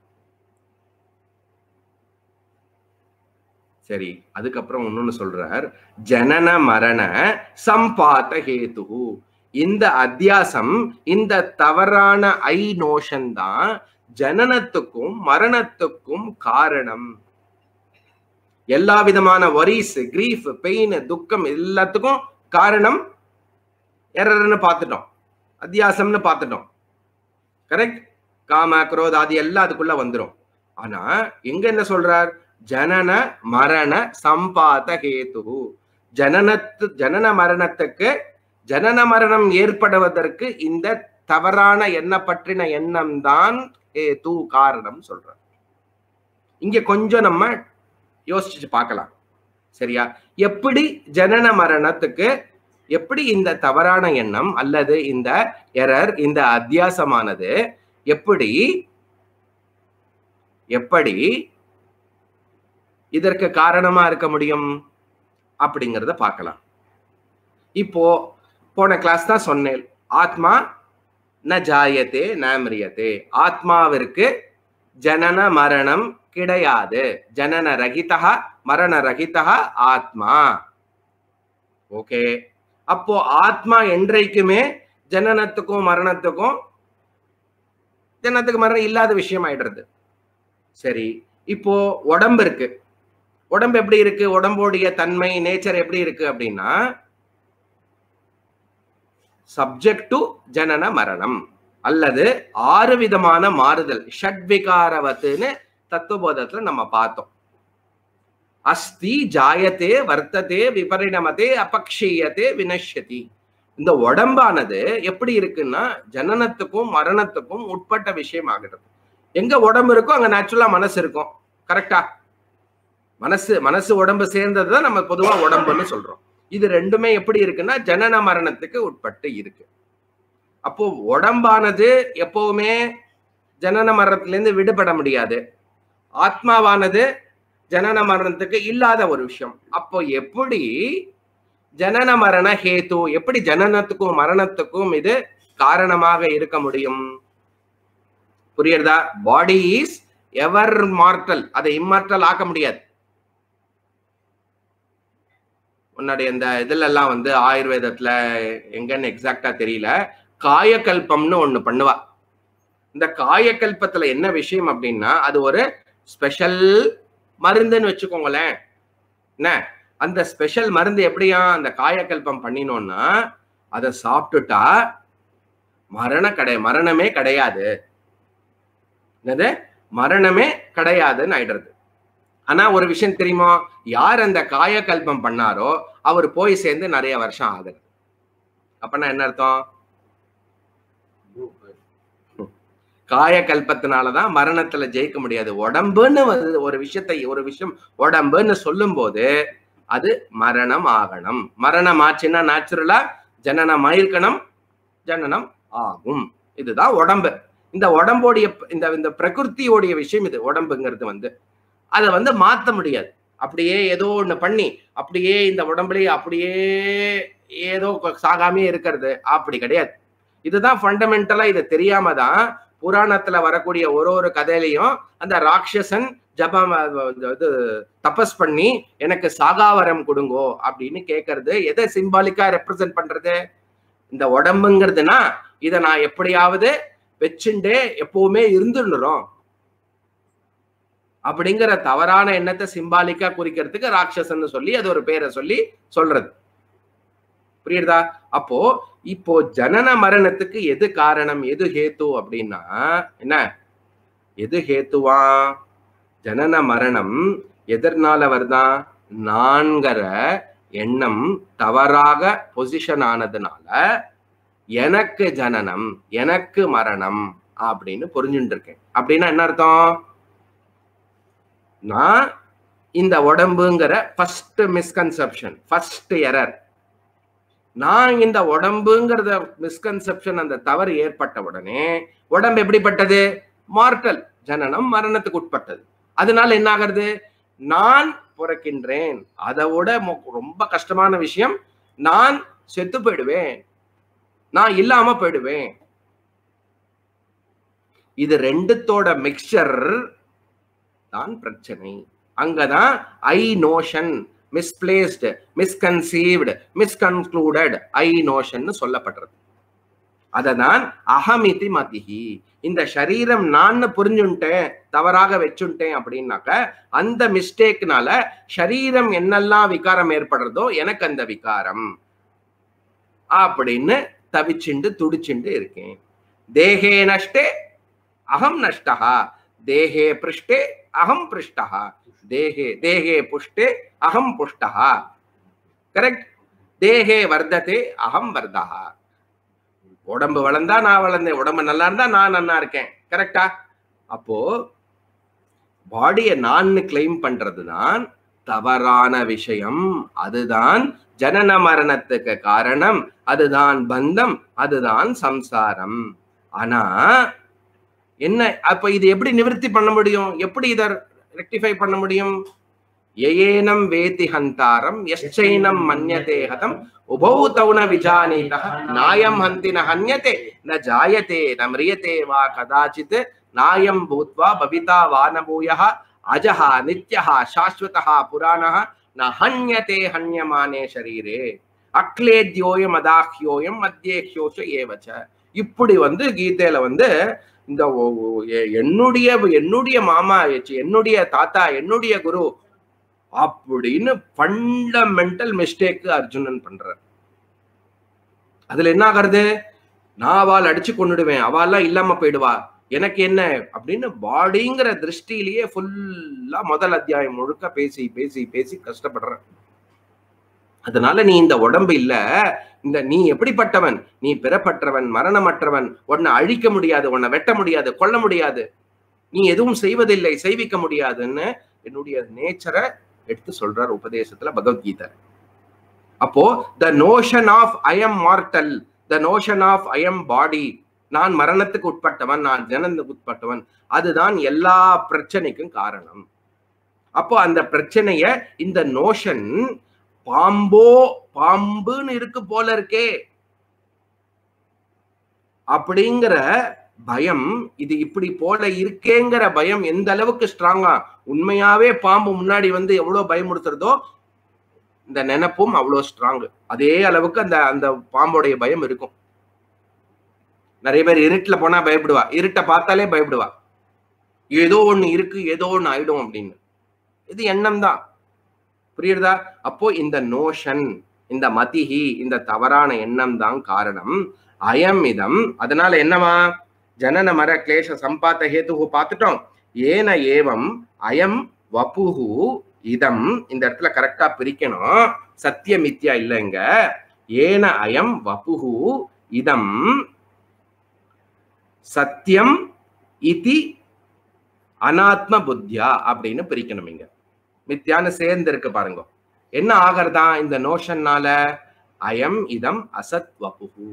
சரி அதுக்கப்புறம் இன்னொன்னு சொல்றார் ஜனன மரண சம்பாத ஹேது இந்த அத்தியாசம் இந்த தவறான ஐ நோஷன் தான் ஜனனத்துக்கும் மரணத்துக்கும் காரணம் எல்லா விதமான வரிஸ் கிரீஃப் பெயின் துக்கம் எல்லாத்துக்கும் காரணம் எரர்னு பார்த்துட்டோம் அத்தியாசம்னு பார்த்துட்டோம் கரெக்ட் காம குரோத அது எல்லாம் அதுக்குள்ள வந்துடும் ஆனா எங்க என்ன சொல்றார் ஜனன மரண சம்பாத ஹேது ஜனனத்து ஜனன மரணத்துக்கு ஜனன மரணம் ஏற்படுவதற்கு இந்த தவறான எண்ண பற்றின எண்ணம் தான் ஹேது காரணம் சொல்றார் இங்க கொஞ்சம் நம்ம யோசிச்சு பார்க்கலாம் சரியா எப்படி ஜனன மரணத்துக்கு எப்படி இந்த தவறான எண்ணம் அல்லது இந்த எரர் இந்த அத்தியாசமானது எப்படி எப்படி இதற்கு காரணமா இருக்க முடியும் அப்படிங்கிறத பார்க்கலாம் இப்போ போன கிளாஸ் தான் சொன்னேன் ஆத்மா ந ஜாயத்தே ந மிரியத்தே ஆத்மாவிற்கு ஜனன மரணம் கிடையாது ஜனன ரகிதா மரண ரகிதா ஆத்மா ஓகே அப்போ ஆத்மா என்றைக்குமே ஜனனத்துக்கும் மரணத்துக்கும் ஜனனத்துக்கு மரணம் இல்லாத விஷயம் ஆயிடுறது சரி இப்போ உடம்பு இருக்கு உடம்பு எப்படி இருக்கு உடம்போடைய தன்மை நேச்சர் எப்படி இருக்கு அப்படின்னா சப்ஜெக்ட் டு ஜனன மரணம் அல்லது ஆறு விதமான மாறுதல் ஷட்விகாரவத்துன்னு தத்துவபோதத்துல நம்ம பார்த்தோம் அஸ்தி ஜாயத்தே வர்த்ததே விபரிணமதே அபக்ஷீயத்தே வினஷ்யதி இந்த உடம்பானது எப்படி இருக்குன்னா ஜனனத்துக்கும் மரணத்துக்கும் உட்பட்ட விஷயம் ஆகிறது எங்க உடம்பு இருக்கோ அங்க நேச்சுரலா மனசு இருக்கும் கரெக்டா மனசு மனசு உடம்பு சேர்ந்தது தான் நம்ம பொதுவா உடம்புன்னு சொல்றோம் இது ரெண்டுமே எப்படி இருக்குன்னா ஜனன மரணத்துக்கு உட்பட்டு இருக்கு அப்போ உடம்பானது எப்பவுமே ஜனன மரணத்திலிருந்து விடுபட முடியாது ஆத்மாவானது ஜனன மரணத்துக்கு இல்லாத ஒரு விஷயம் அப்போ எப்படி ஜனன மரண ஹேத்து எப்படி ஜனனத்துக்கும் மரணத்துக்கும் இது காரணமாக இருக்க முடியும் புரியுறதா பாடி இஸ் எவர் மார்டல் அதை இம்மார்டல் ஆக்க முடியாது உன்னுடைய இந்த இதுல எல்லாம் வந்து ஆயுர்வேதத்துல எங்கன்னு எக்ஸாக்டா தெரியல காயக்கல்பம்னு ஒண்ணு பண்ணுவா இந்த காயக்கல்பத்துல என்ன விஷயம் அப்படின்னா அது ஒரு ஸ்பெஷல் மருந்துன்னு வச்சுக்கோங்களேன் என்ன அந்த ஸ்பெஷல் மருந்து எப்படியா அந்த காயக்கல்பம் பண்ணினோம்னா அதை சாப்பிட்டுட்டா மரண கடை மரணமே கிடையாது என்னது மரணமே கிடையாதுன்னு ஆயிடுறது ஆனா ஒரு விஷயம் தெரியுமா யார் அந்த காயக்கல்பம் பண்ணாரோ அவர் போய் சேர்ந்து நிறைய வருஷம் ஆகுது அப்பனா என்ன அர்த்தம் காயக்கல்பத்தினாலதான் மரணத்துல ஜெயிக்க முடியாது உடம்புன்னு வந்து ஒரு விஷயத்தை ஒரு விஷயம் உடம்புன்னு சொல்லும் போது அது மரணம் ஆகணும் மரணம் ஆச்சுன்னா நேச்சுரலா ஜனனம் ஆயிருக்கணும் ஜனனம் ஆகும் இதுதான் உடம்பு இந்த உடம்போடைய இந்த இந்த பிரகிருத்தியோடைய விஷயம் இது உடம்புங்கிறது வந்து அதை வந்து மாத்த முடியாது அப்படியே ஏதோ ஒண்ணு பண்ணி அப்படியே இந்த உடம்புலயே அப்படியே ஏதோ சாகாமே இருக்கிறது அப்படி கிடையாது இதுதான் ஃபண்டமெண்டலா இது தெரியாம தான் புராணத்துல வரக்கூடிய ஒரு ஒரு கதையிலையும் அந்த ராட்சசன் ஜபம் இது தபஸ் பண்ணி எனக்கு சாகாவரம் கொடுங்கோ அப்படின்னு கேட்கறது எதை சிம்பாலிக்கா ரெப்ரசென்ட் பண்றது இந்த உடம்புங்கிறதுனா இதை நான் எப்படியாவது வச்சுண்டே எப்பவுமே இருந்துடுறோம் அப்படிங்கிற தவறான எண்ணத்தை சிம்பாலிக்கா குறிக்கிறதுக்கு ராட்சசன் சொல்லி அது ஒரு பேரை சொல்லி சொல்றது புரியுதா அப்போ இப்போ ஜனன மரணத்துக்கு எது காரணம் எது ஹேத்து அப்படின்னா என்ன எது ஹேத்துவா ஜனன மரணம் எதனால வருதான் நான்கிற எண்ணம் தவறாக பொசிஷன் ஆனதுனால எனக்கு ஜனனம் எனக்கு மரணம் அப்படின்னு புரிஞ்சுட்டு இருக்கேன் அப்படின்னா என்ன அர்த்தம் நான் இந்த உடம்புங்கிற ஃபர்ஸ்ட் மிஸ்கன்செப்ஷன் ஃபர்ஸ்ட் எரர் நான் இந்த உடம்புங்கிறத மிஸ்கன்செப்ஷன் அந்த தவறு ஏற்பட்ட உடனே உடம்பு எப்படிப்பட்டது மார்டல் ஜனனம் மரணத்துக்கு உட்பட்டது அதனால என்ன ஆகிறது நான் பிறக்கின்றேன் அதை விட ரொம்ப கஷ்டமான விஷயம் நான் செத்து போயிடுவேன் நான் இல்லாம போயிடுவேன் இது ரெண்டுத்தோட மிக்சர் தான் பிரச்சனை அங்கதான் I notion misplaced misconceived misconcluded I notion சொல்லப்படுறது அததான் அகமிதி மதிஹி இந்த சரீரம் நான் புரிஞ்சுட்டேன் தவறாக வச்சுட்டேன் அப்படின்னாக்க அந்த மிஸ்டேக்னால சரீரம் என்னெல்லாம் விகாரம் ஏற்படுறதோ எனக்கு அந்த விகாரம் அப்படின்னு தவிச்சுண்டு துடிச்சுண்டு இருக்கேன் தேகே நஷ்டே அகம் நஷ்டா தேகே பிருஷ்டே அகம் பிருஷ்டா தேகே தேகே புஷ்டே அகம் புஷ்டா கரெக்ட் தேகே வர்த்ததே அகம் வர்தா உடம்பு வளர்ந்தா நான் வளர்ந்தேன் உடம்பு நல்லா இருந்தா நான் நல்லா இருக்கேன் கரெக்டா அப்போ பாடிய நான் கிளைம் பண்றதுதான் தவறான விஷயம் அதுதான் ஜனன மரணத்துக்கு காரணம் அதுதான் பந்தம் அதுதான் சம்சாரம் ஆனா என்ன அப்ப இது எப்படி நிவர்த்தி பண்ண முடியும் எப்படி இத ரெக்டிஃபை பண்ண முடியும் ஏனம் வேதி ஹந்தாரம் எச்சைனம் மன்யதே ஹதம் உபௌ தௌன விஜானீதः நாயம் ஹந்தி ந ஹன்யதே ந ஜாயதே ந மிரியதே வா கதாச்சித் நாயம் பூத்வா பவிதா வானபூயः அஜः நித்யः சாஸ்வதः புராணः ந ஹன்யதே ஹன்யமானே ஷரீரே அக்லேத்யோயம் அதாஹ்யோயம் மத்தியேஹ்யோச்ச ஏவச்ச இப்படி வந்து கீதையில வந்து இந்த ஒ- ஒ- எ- என்னுடைய என்னுடைய மாமா ச்சீ, என்னுடைய தாத்தா என்னுடைய குரு அப்படின்னு ஃபண்டமெண்டல் மிஸ்டேக் அர்ஜுனன் பண்றார் அதுல என்ன ஆகிறது நான் அவள் அடிச்சு கொண்டுடுவேன் அவெல்லாம் இல்லாம போயிடுவா எனக்கு என்ன அப்படின்னு பாடிங்கிற திருஷ்டியிலேயே ஃபுல்லா முதல் அத்தியாயம் முழுக்க பேசி பேசி பேசி கஷ்டப்படுற அதனால நீ இந்த உடம்பு இல்ல இந்த நீ எப்படிப்பட்டவன் நீ பிறப்பற்றவன் மரணமற்றவன் உன்னை அழிக்க முடியாது உன்னை வெட்ட முடியாது கொல்ல முடியாது நீ எதுவும் செய்வதில்லை செய்விக்க முடியாதுன்னு என்னுடைய நேச்சரை எடுத்து சொல்றார் உபதேசத்துல பகவத்கீதை அப்போ the notion of I am mortal the notion of I am body நான் மரணத்துக்கு உட்பட்டவன் நான் ஜனனுக்கு உட்பட்டவன் அதுதான் எல்லா பிரச்சனைக்கும் காரணம் அப்போ அந்த பிரச்சனைய இந்த நோஷன் பாம்போ பாம்புன்னு இருக்கு போல இருக்கே அப்படிங்கிற பயம் இது இப்படி போல இருக்கேங்கிற பயம் எந்த அளவுக்கு ஸ்ட்ராங்கா உண்மையாவே பாம்பு முன்னாடி வந்து எவ்வளவு பயமுடுத்துறதோ இந்த நினைப்பும் அவ்வளவு ஸ்ட்ராங் அதே அளவுக்கு அந்த அந்த பாம்போடைய பயம் இருக்கும் நிறைய பேர் இருட்டுல போனா பயப்படுவா இருட்டை பார்த்தாலே பயப்படுவா ஏதோ ஒண்ணு இருக்கு ஏதோ ஒண்ணு ஆயிடும் அப்படின்னு இது எண்ணம் தான் புரியுறதா அப்போ இந்த நோஷன் இந்த மதிஹி இந்த தவறான எண்ணம் தான் காரணம் அயம் இதம் அதனால என்னவா ஜனன மர கிளேஷ சம்பாத்த ஹேதுகு பார்த்துட்டோம் ஏன ஏவம் அயம் வபுகு இதம் இந்த இடத்துல கரெக்டா பிரிக்கணும் சத்திய மித்யா இல்லைங்க ஏன அயம் வபுகு இதம் சத்தியம் இதி அனாத்ம புத்தியா அப்படின்னு பிரிக்கணும் இங்க மித்யான்னு சேர்ந்து இருக்கு பாருங்க என்ன ஆகிறதா இந்த நோஷன்னால அயம் இதம் அசத் வபுகு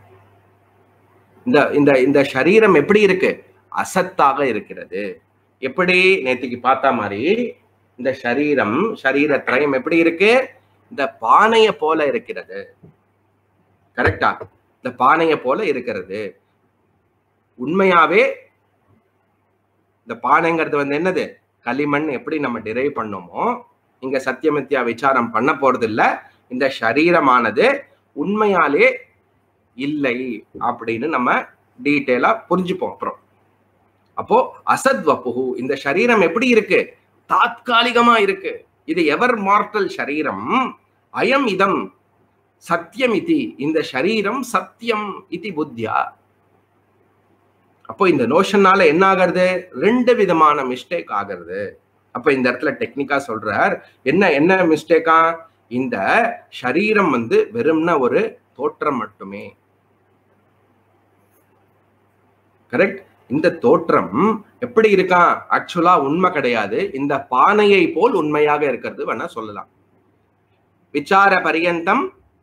இந்த இந்த இந்த சரீரம் எப்படி இருக்கு அசத்தாக இருக்கிறது எப்படி நேத்திக்கு பார்த்த மாதிரி இந்த சரீரம் சரீர திரயம் எப்படி இருக்கு இந்த பானைய போல இருக்கிறது கரெக்டா இந்த பானைய போல இருக்கிறது உண்மையாவே இந்த பானைங்கிறது வந்து என்னது களிமண் எப்படி நம்ம டிரைவ் பண்ணோமோ இங்க சத்தியமித்யா விசாரம் பண்ண போறது இல்ல இந்த சரீரமானது உண்மையாலே இல்லை அப்படின்னு நம்ம டீட்டெயிலா புரிஞ்சுப்போம் அப்புறம் அப்போ அசத் வப்புகு இந்த சரீரம் எப்படி இருக்கு தாத்காலிகமா இருக்கு இது எவர் மார்டல் சரீரம் அயம் இதம் சத்தியம் இதி இந்த சரீரம் சத்தியம் இதி புத்தியா அப்போ இந்த நோஷன்னால என்ன ஆகிறது ரெண்டு விதமான மிஸ்டேக் ஆகிறது அப்ப இந்த இடத்துல டெக்னிக்கா சொல்றார் என்ன என்ன மிஸ்டேக்கா இந்த சரீரம் வந்து வெறும்னா ஒரு தோற்றம் மட்டுமே கரெக்ட் இந்த தோற்றம் எப்படி இருக்கான் ஆக்சுவலா உண்மை கிடையாது இந்த பானையை போல் உண்மையாக இருக்கிறது வேணா சொல்லலாம் விசார பரியந்தம்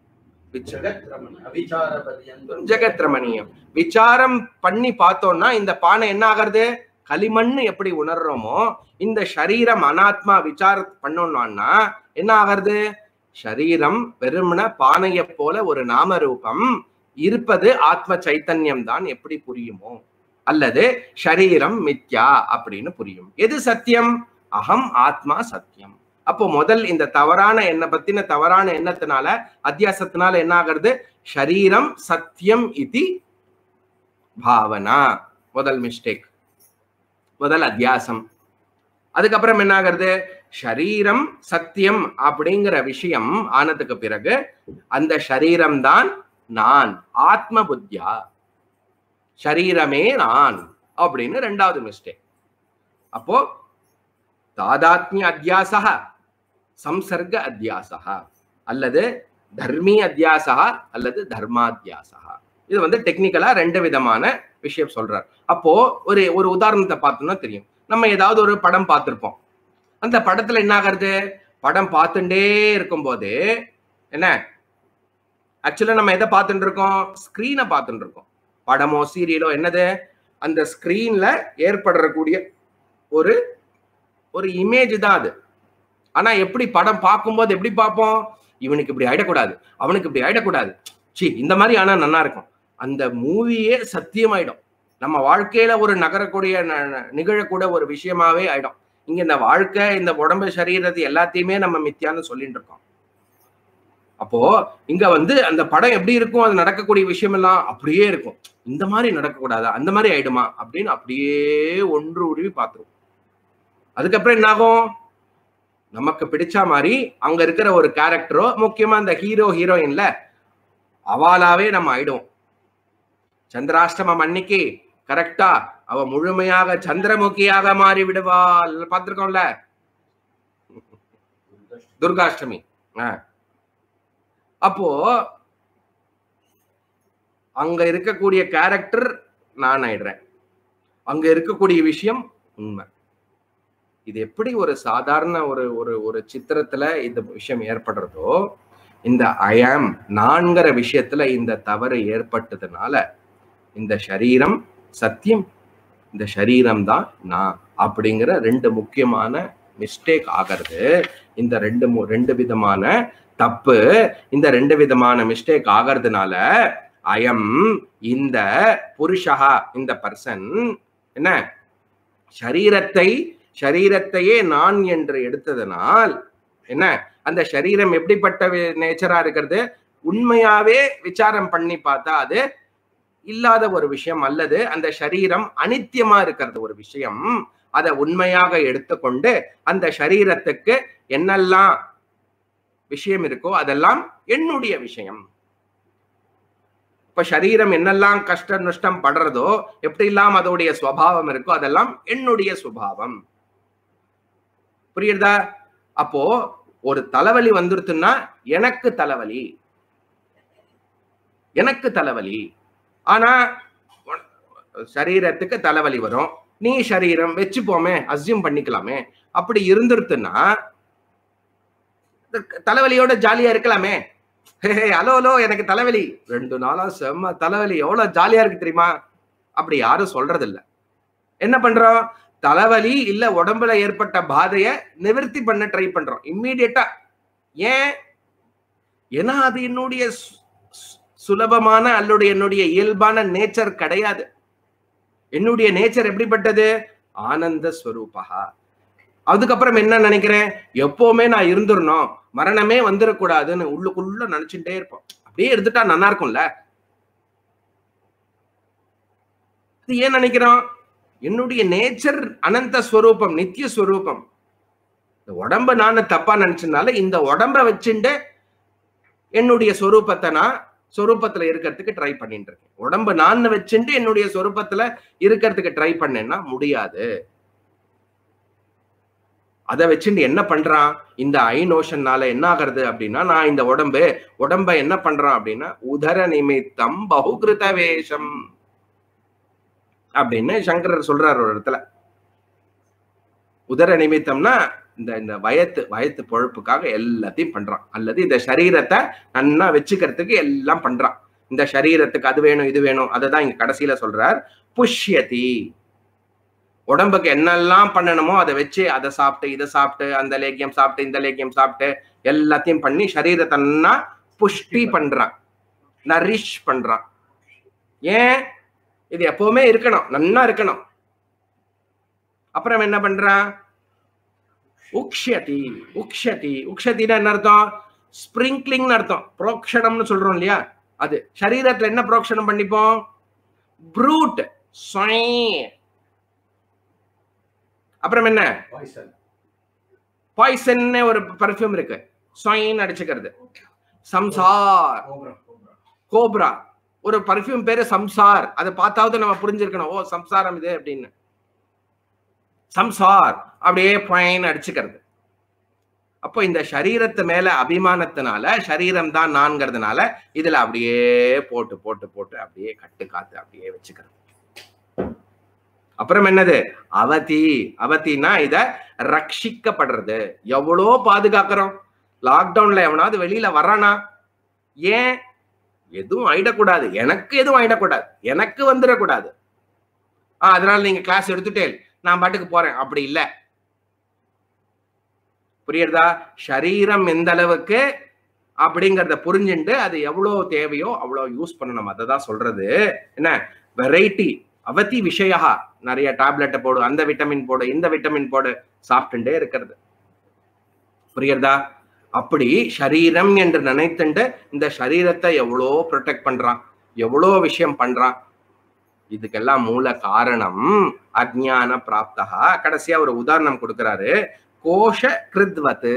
ஜெகத் ரமணியம் விசாரம் பண்ணி பார்த்தோம்னா இந்த பானை என்ன ஆகிறது களிமண் எப்படி உணர்றோமோ இந்த சரீரம் அனாத்மா விசார பண்ணோம்னா என்ன ஆகிறது சரீரம் வெறுமன பானையை போல ஒரு நாம ரூபம் இருப்பது ஆத்ம சைத்தன்யம் தான் எப்படி புரியுமோ அல்லது ஷரீரம் மித்யா அப்படின்னு புரியும் எது சத்தியம் அகம் ஆத்மா சத்தியம் அப்போ முதல் இந்த தவறான எண்ண பத்தின தவறான எண்ணத்தினால அத்தியாசத்தினால என்ன ஆகிறது ஷரீரம் சத்தியம் இது பாவனா முதல் மிஸ்டேக் முதல் அத்தியாசம் அதுக்கப்புறம் என்ன ஆகிறது ஷரீரம் சத்தியம் அப்படிங்கிற விஷயம் ஆனதுக்கு பிறகு அந்த ஷரீரம் தான் நான் ஆத்ம புத்தியா ஷரீரமே நான் அப்படின்னு ரெண்டாவது மிஸ்டேக் அப்போ தாதாத்மிய அத்தியாசக சம்சர்க அத்தியாசக அல்லது தர்மீ அத்தியாசக அல்லது தர்மாத்தியாசக இது வந்து டெக்னிக்கலா ரெண்டு விதமான விஷயம் சொல்றார் அப்போ ஒரு ஒரு உதாரணத்தை பார்த்தோம்னா தெரியும் நம்ம ஏதாவது ஒரு படம் பார்த்திருப்போம் அந்த படத்துல என்ன ஆகிறது படம் பார்த்துட்டே இருக்கும்போது என்ன ஆக்சுவலா நம்ம எதை பார்த்துட்டு இருக்கோம் ஸ்கிரீனை பார்த்துட்டு இருக்கோம் படமோ சீரியலோ என்னது அந்த ஸ்கிரீன்ல ஏற்படக்கூடிய ஒரு ஒரு இமேஜ் தான் அது ஆனா எப்படி படம் பார்க்கும்போது எப்படி பார்ப்போம் இவனுக்கு இப்படி ஆயிடக்கூடாது அவனுக்கு இப்படி ஆயிடக்கூடாது சி இந்த மாதிரி ஆனா நல்லா இருக்கும் அந்த மூவியே சத்தியமாயிடும் நம்ம வாழ்க்கையில ஒரு நகரக்கூடிய ந- ந- நிகழக்கூடிய ஒரு விஷயமாவே ஆயிடும் இங்க இந்த வாழ்க்கை இந்த உடம்பு சரீரத்தை எல்லாத்தையுமே நம்ம மித்தியான்னு சொல்லிட்டு இருக்கோம் அப்போ இங்க வந்து அந்த படம் எப்படி இருக்கும் அது நடக்கக்கூடிய விஷயம் எல்லாம் அப்படியே இருக்கும் இந்த மாதிரி நடக்கக்கூடாதா அந்த மாதிரி ஆயிடுமா அப்படின்னு அப்படியே ஒன்று உருவி பார்த்துரும் அதுக்கப்புறம் என்ன ஆகும் நமக்கு பிடிச்ச மாதிரி அங்க இருக்கிற ஒரு கேரக்டரோ முக்கியமா அந்த ஹீரோ ஹீரோயின்ல அவாலாவே நம்ம ஆயிடுவோம் சந்திராஷ்டமம் அன்னைக்கு கரெக்டா அவ முழுமையாக சந்திரமுகியாக மாறி விடுவாள் பார்த்திருக்கோம்ல துர்காஷ்டமி ஆ. அப்போ அங்க இருக்கக்கூடிய கேரக்டர் நான் ஆயிடுறேன் அங்க இருக்கக்கூடிய விஷயம் உண்மை இது எப்படி ஒரு சாதாரண ஒரு ஒரு ஒரு சித்திரத்துல இந்த விஷயம் ஏற்படுறதோ இந்த அயம் நான்கிற விஷயத்துல இந்த தவறு ஏற்பட்டதுனால இந்த சரீரம் சத்தியம் இந்த சரீரம் தான் நான் அப்படிங்கிற ரெண்டு முக்கியமான மிஸ்டேக் ஆகிறது இந்த ரெண்டு மு- ரெண்டு விதமான தப்பு இந்த ரெண்டு விதமான மிஸ்டேக் ஆகிறதுனால அயம் இந்த புருஷா இந்த பர்சன் என்ன சரீரத்தை சரீரத்தையே நான் என்று எடுத்ததனால் என்ன அந்த சரீரம் எப்படிப்பட்ட நேச்சரா இருக்கிறது உண்மையாவே விசாரம் பண்ணி பார்த்தா அது இல்லாத ஒரு விஷயம் அல்லது அந்த சரீரம் அனித்தியமா இருக்கிறது ஒரு விஷயம் அதை உண்மையாக எடுத்துக்கொண்டு அந்த சரீரத்துக்கு என்னெல்லாம் விஷயம் இருக்கோ அதெல்லாம் என்னுடைய விஷயம் இப்ப சரீரம் என்னெல்லாம் கஷ்ட நஷ்டம் படுறதோ எப்படி எல்லாம் அதோடைய சுவாவம் இருக்கோ அதெல்லாம் என்னுடைய சுபாவம் புரியுதா அப்போ ஒரு தலைவலி வந்துருத்துன்னா எனக்கு தலைவலி எனக்கு தலைவலி ஆனா சரீரத்துக்கு தலைவலி வரும் நீ சரீரம் வச்சுப்போமே அசியூம் பண்ணிக்கலாமே அப்படி இருந்துருத்துன்னா தலைவலியோட ஜாலியா இருக்கலாமே ஹே ஹலோ ஹலோ எனக்கு தலைவலி ரெண்டு நாளா செம்ம தலைவலி எவ்வளவு ஜாலியா இருக்கு தெரியுமா அப்படி யாரும் சொல்றது இல்ல என்ன பண்றோம் தலைவலி இல்ல உடம்புல ஏற்பட்ட பாதைய நிவர்த்தி பண்ண ட்ரை பண்றோம் இம்மீடியட்டா ஏன் ஏன்னா அது என்னுடைய சு- சு- சுலபமான அல்லது என்னுடைய இயல்பான நேச்சர் கிடையாது என்னுடைய நேச்சர் எப்படிப்பட்டது ஆனந்த ஸ்வரூபா அதுக்கப்புறம் என்ன நினைக்கிறேன் எப்பவுமே நான் இருந்துடணும் மரணமே வந்துடக்கூடாதுன்னு உள்ளுக்குள்ள நினைச்சுட்டே இருப்போம் அப்படியே எடுத்துட்டா நல்லா இருக்கும்ல இது ஏன் நினைக்கிறோம் என்னுடைய நேச்சர் அனந்த ஸ்வரூபம் நித்திய ஸ்வரூபம் இந்த உடம்ப நான் தப்பா நினைச்சதுனால இந்த உடம்ப வச்சுட்டு என்னுடைய சொரூபத்தை நான் சொரூபத்துல இருக்கிறதுக்கு ட்ரை பண்ணிட்டு இருக்கேன் உடம்ப நான் வச்சுட்டு என்னுடைய சொரூபத்துல இருக்கிறதுக்கு ட்ரை பண்ணேன்னா முடியாது அதை வச்சுட்டு என்ன பண்றான் இந்த ஐ நோஷன்னால என்ன ஆகுறது அப்படின்னா நான் இந்த உடம்பு உடம்ப என்ன பண்றான் அப்படின்னா உதர நிமித்தம் பகுகிருத வேஷம் அப்படின்னு சங்கரர் சொல்றாரு ஒரு இடத்துல உதர நிமித்தம்னா இந்த இந்த வயத்து வயத்து பொழப்புக்காக எல்லாத்தையும் பண்றான் அல்லது இந்த சரீரத்தை நன்னா வச்சுக்கிறதுக்கு எல்லாம் பண்றான் இந்த சரீரத்துக்கு அது வேணும் இது வேணும் அதை தான் இங்க கடைசியில சொல்றார் புஷ்யதி உடம்புக்கு என்னெல்லாம் பண்ணணுமோ அதை வச்சு அதை சாப்பிட்டு இதை சாப்பிட்டு அந்த லேக்கியம் சாப்பிட்டு இந்த லேக்கியம் சாப்பிட்டு எல்லாத்தையும் பண்ணி சரீரத்தை நன்னா புஷ்டி பண்றான் நரிஷ் பண்றான் ஏன் இது எப்பவுமே இருக்கணும் நன்னா இருக்கணும் அப்புறம் என்ன பண்றான் உக்ஷதி உக்ஷதி உக்ஷதினா என்ன அர்த்தம் ஸ்ப்ரிங்க்லிங்னு அர்த்தம் புரோக்ஷணம்னு சொல்றோம் இல்லையா அது சரீரத்துல என்ன புரோக்ஷணம் பண்ணிப்போம் ப்ரூட் அப்புறம் என்ன பாய்சன் பாய்சன் ஒரு பர்ஃப்யூம் இருக்கு சொயின் அடிச்சுக்கிறது சம்சார் கோப்ரா கோப்ரா கோப்ரா ஒரு பர்ஃப்யூம் பேரு சம்சார் அதை பார்த்தாவது நம்ம புரிஞ்சிருக்கணும் ஓ சம்சாரம் இது அப்படின்னு சம்சார் அப்படியே பயன் அடிச்சுக்கிறது அப்போ இந்த சரீரத்து மேல அபிமானத்தினால சரீரம் தான் நான்கிறதுனால இதுல அப்படியே போட்டு போட்டு போட்டு அப்படியே கட்டு காத்து அப்படியே வச்சுக்கிறது அப்புறம் என்னது அவதி அவதினா இத ரட்சிக்கப்படுறது எவ்வளோ பாதுகாக்கிறோம் லாக்டவுன்ல எவனாவது வெளியில வரானா ஏன் எதுவும் ஆயிடக்கூடாது எனக்கு எதுவும் ஆயிடக்கூடாது எனக்கு வந்துடக்கூடாது ஆ அதனால நீங்க கிளாஸ் எடுத்துட்டேன் நான் பாட்டுக்கு போறேன் அப்படி இல்ல புரியுறதா சரீரம் எந்த அளவுக்கு அப்படிங்கறத புரிஞ்சுட்டு அது எவ்வளவு தேவையோ அவ்வளவு யூஸ் பண்ணணும் அதை தான் சொல்றது என்ன வெரைட்டி அவதி விஷயா நிறைய டேப்லெட்டை போடு அந்த விட்டமின் போடு இந்த விட்டமின் போடு சாப்பிட்டுட்டே இருக்கிறது புரியுறதா அப்படி சரீரம் என்று நினைத்துண்டு இந்த சரீரத்தை எவ்வளோ ப்ரொடெக்ட் பண்றான் எவ்வளோ விஷயம் பண்றான் இதுக்கெல்லாம் மூல காரணம் அஜ்ஞான பிராப்தகா கடைசியா ஒரு உதாரணம் கொடுக்கிறாரு கோஷ கிருத்வத்து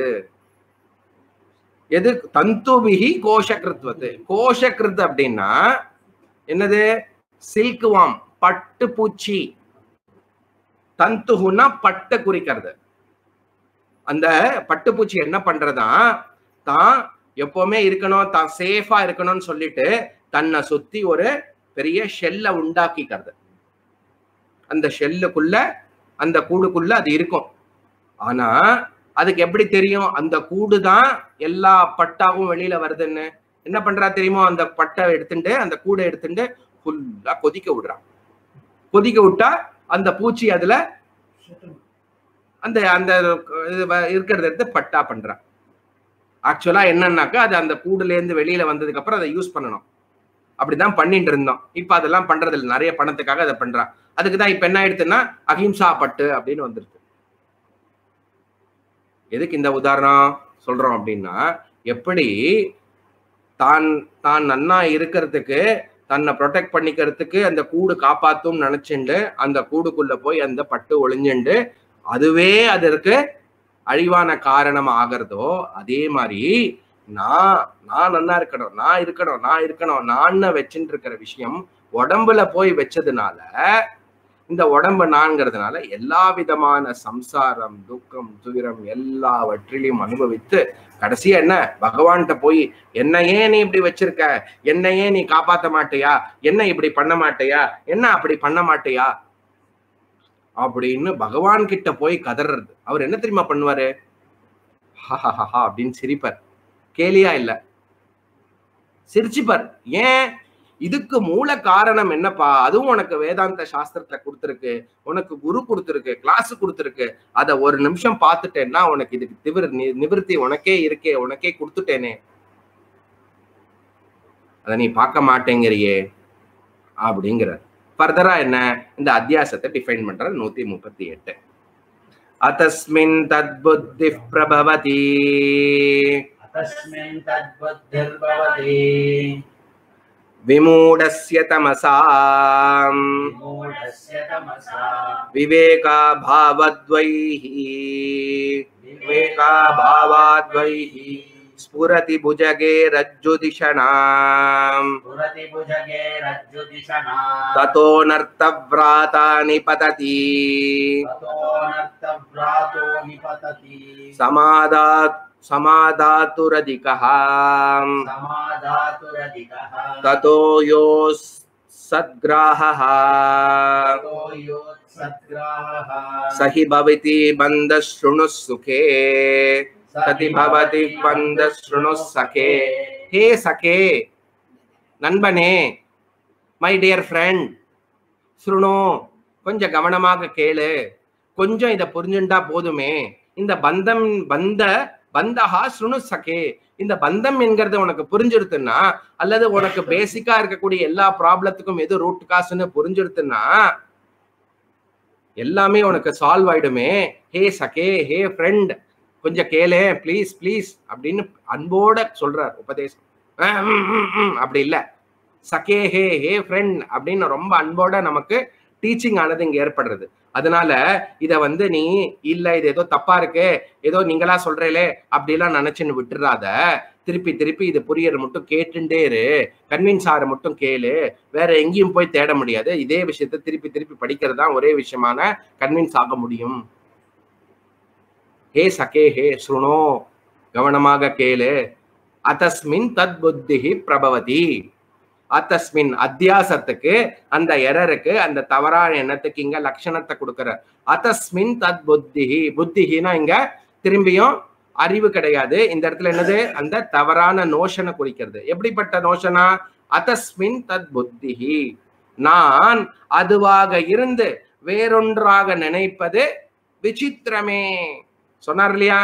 எது தந்துபிகி கோஷ கிருத்வத்து கோஷ கிருத் அப்படின்னா என்னது சில்க் வாம் பட்டு பூச்சி தந்துகுன்னா பட்டு குறிக்கிறது அந்த பட்டுப்பூச்சி என்ன பண்றதா தான் எப்பவுமே இருக்கணும் தான் சேஃபா இருக்கணும்னு சொல்லிட்டு தன்னை சுத்தி ஒரு பெரிய ஷெல்லை உண்டாக்கிக்கிறது அந்த ஷெல்லுக்குள்ள அந்த கூடுக்குள்ள அது இருக்கும் ஆனா அதுக்கு எப்படி தெரியும் அந்த கூடு தான் எல்லா பட்டாவும் வெளியில வருதுன்னு என்ன பண்றா தெரியுமோ அந்த பட்டை எடுத்துட்டு அந்த கூடை எடுத்துட்டு ஃபுல்லா கொதிக்க விடுறான் கொதிக்க விட்டா அந்த பூச்சி அதுல அந்த அந்த இது வ- இருக்கிறத எடுத்து பட்டா பண்றான் ஆக்சுவலா என்னன்னாக்கா அது அந்த கூடுல இருந்து வெளியில வந்ததுக்கு அப்புறம் அதை யூஸ் பண்ணணும் அப்படிதான் பண்ணிட்டு இருந்தோம் இப்ப அதெல்லாம் பண்றது இல்ல நிறைய பணத்துக்காக அதை பண்றான் அதுக்கு தான் இப்ப என்ன ஆயிடுச்சுன்னா அகிம்சா பட்டு அப்படின்னு வந்துருது எதுக்கு இந்த உதாரணம் சொல்றோம் அப்படின்னா எப்படி தான் தான் நன்னா இருக்கிறதுக்கு தன்னை ப்ரொடெக்ட் பண்ணிக்கிறதுக்கு அந்த கூடு காப்பாத்தும் நினைச்சுண்டு அந்த கூடுக்குள்ள போய் அந்த பட்டு ஒளிஞ்சுண்டு அதுவே அதற்கு அழிவான காரணம் ஆகிறதோ அதே மாதிரி நான் நான் நன்னா இருக்கணும் நான் இருக்கணும் நான் இருக்கணும் நான் வச்சுட்டு இருக்கிற விஷயம் உடம்புல போய் வச்சதுனால இந்த உடம்பு நான்கிறதுனால எல்லா விதமான சம்சாரம் துக்கம் துயரம் எல்லாவற்றிலையும் அனுபவித்து கடைசியா என்ன பகவான்கிட்ட போய் என்ன ஏன் நீ இப்படி வச்சிருக்க என்ன ஏன் நீ காப்பாத்த மாட்டியா என்ன இப்படி பண்ண மாட்டியா என்ன அப்படி பண்ண மாட்டியா அப்படின்னு பகவான் கிட்ட போய் கதறது அவர் என்ன தெரியுமா பண்ணுவாரு ஹஹஹஹா அப்படின்னு சிரிப்பார் கேலியா இல்ல சிரிச்சுப்பார் ஏன் இதுக்கு மூல காரணம் என்னப்பா அதுவும் உனக்கு வேதாந்த சாஸ்திரத்துல கொடுத்துருக்கு உனக்கு குரு கொடுத்துருக்கு கிளாஸ் கொடுத்துருக்கு அத ஒரு நிமிஷம் பார்த்துட்டேன்னா உனக்கு இதுக்கு திவிர நி- நிவிருத்தி உனக்கே இருக்கே உனக்கே கொடுத்துட்டேனே அத நீ பார்க்க மாட்டேங்கிறியே அப்படிங்கிறார் ஃபர்தரா என்ன இந்த அத்தியாசத்தை டிஃபைன் பண்ற நூத்தி முப்பத்தி எட்டு அத்தஸ்மின் தத்புத்தி பிரபவதி तस्मिन् तद्बुद्धिर्भवति விமூடஸ்ய தமசாம் मूढस्य तमसा விவேகா பாவத்வைः விவேகா பாவாத்வைः ஸ்புரதி புஜகே ரஜ்ஜுதிஷணாம் पुरति भुजगे रज्जुदिशना ततो नर्तव्राता निपतति ततो नर्तव्रातो निपतति समादात् समादातुरधिकः समाधातुरधिकः ततो योः सद्ग्राहः ततो योत्सद्ग्राहः स हि भवति बन्धः शृणुः सुखे सति भवति बन्धः शृणुः सखे हे सखे நண்பனே மை டியர் ஃப்ரெண்ட் சுருணு கொஞ்சம் கவனமாக கேளு கொஞ்சம் இதை புரிஞ்சுண்டா போதுமே இந்த பந்தம் பந்த பந்தஹா சுருணு சகே இந்த பந்தம் என்கிறது உனக்கு புரிஞ்சிருத்துன்னா அல்லது உனக்கு பேசிக்கா இருக்கக்கூடிய எல்லா ப்ராப்ளத்துக்கும் எது ரூட் காசுன்னு புரிஞ்சிருத்துன்னா எல்லாமே உனக்கு சால்வ் ஆயிடுமே ஹே சகே ஹே ஃப்ரெண்ட் கொஞ்சம் கேளு ப்ளீஸ் ப்ளீஸ் அப்படின்னு அன்போட சொல்றார் உபதேசம் அஹ் உம் உம் உம் அப்படி இல்ல சகே ஹே ஹே ஃப்ரெண்ட் அப்படின்னு ரொம்ப அன்போட நமக்கு டீச்சிங் ஆனது இங்க ஏற்படுறது அதனால இத வந்து நீ இல்ல இது ஏதோ தப்பா இருக்கு ஏதோ நீங்களா சொல்றீங்களே அப்படிலாம் நினைச்சுன்னு விட்டுறாத திருப்பி திருப்பி இது புரியற மட்டும் கேட்டுட்டே இரு கன்வின்ஸ் ஆற மட்டும் கேளு வேற எங்கேயும் போய் தேட முடியாது இதே விஷயத்த திருப்பி திருப்பி படிக்கிறது தான் ஒரே விஷயமான கன்வின்ஸ் ஆக முடியும் ஹே சகே ஹே சுணோ கவனமாக கேளு அதஸ்மின் தத் புத்திஹி பிரபவதி அத்தஸ்மின் அத்தியாசத்துக்கு அந்த எரருக்கு அந்த தவறான எண்ணத்துக்கு இங்க லட்சணத்தை கொடுக்கிற அத்தஸ்மின் தத் புத்திஹி புத்திஹினா இங்க திரும்பியும் அறிவு கிடையாது இந்த இடத்துல என்னது அந்த தவறான நோஷனை குறிக்கிறது எப்படிப்பட்ட நோஷனா அத்தஸ்மின் தத் புத்திஹி நான் அதுவாக இருந்து வேறொன்றாக நினைப்பது விசித்திரமே சொன்னார் இல்லையா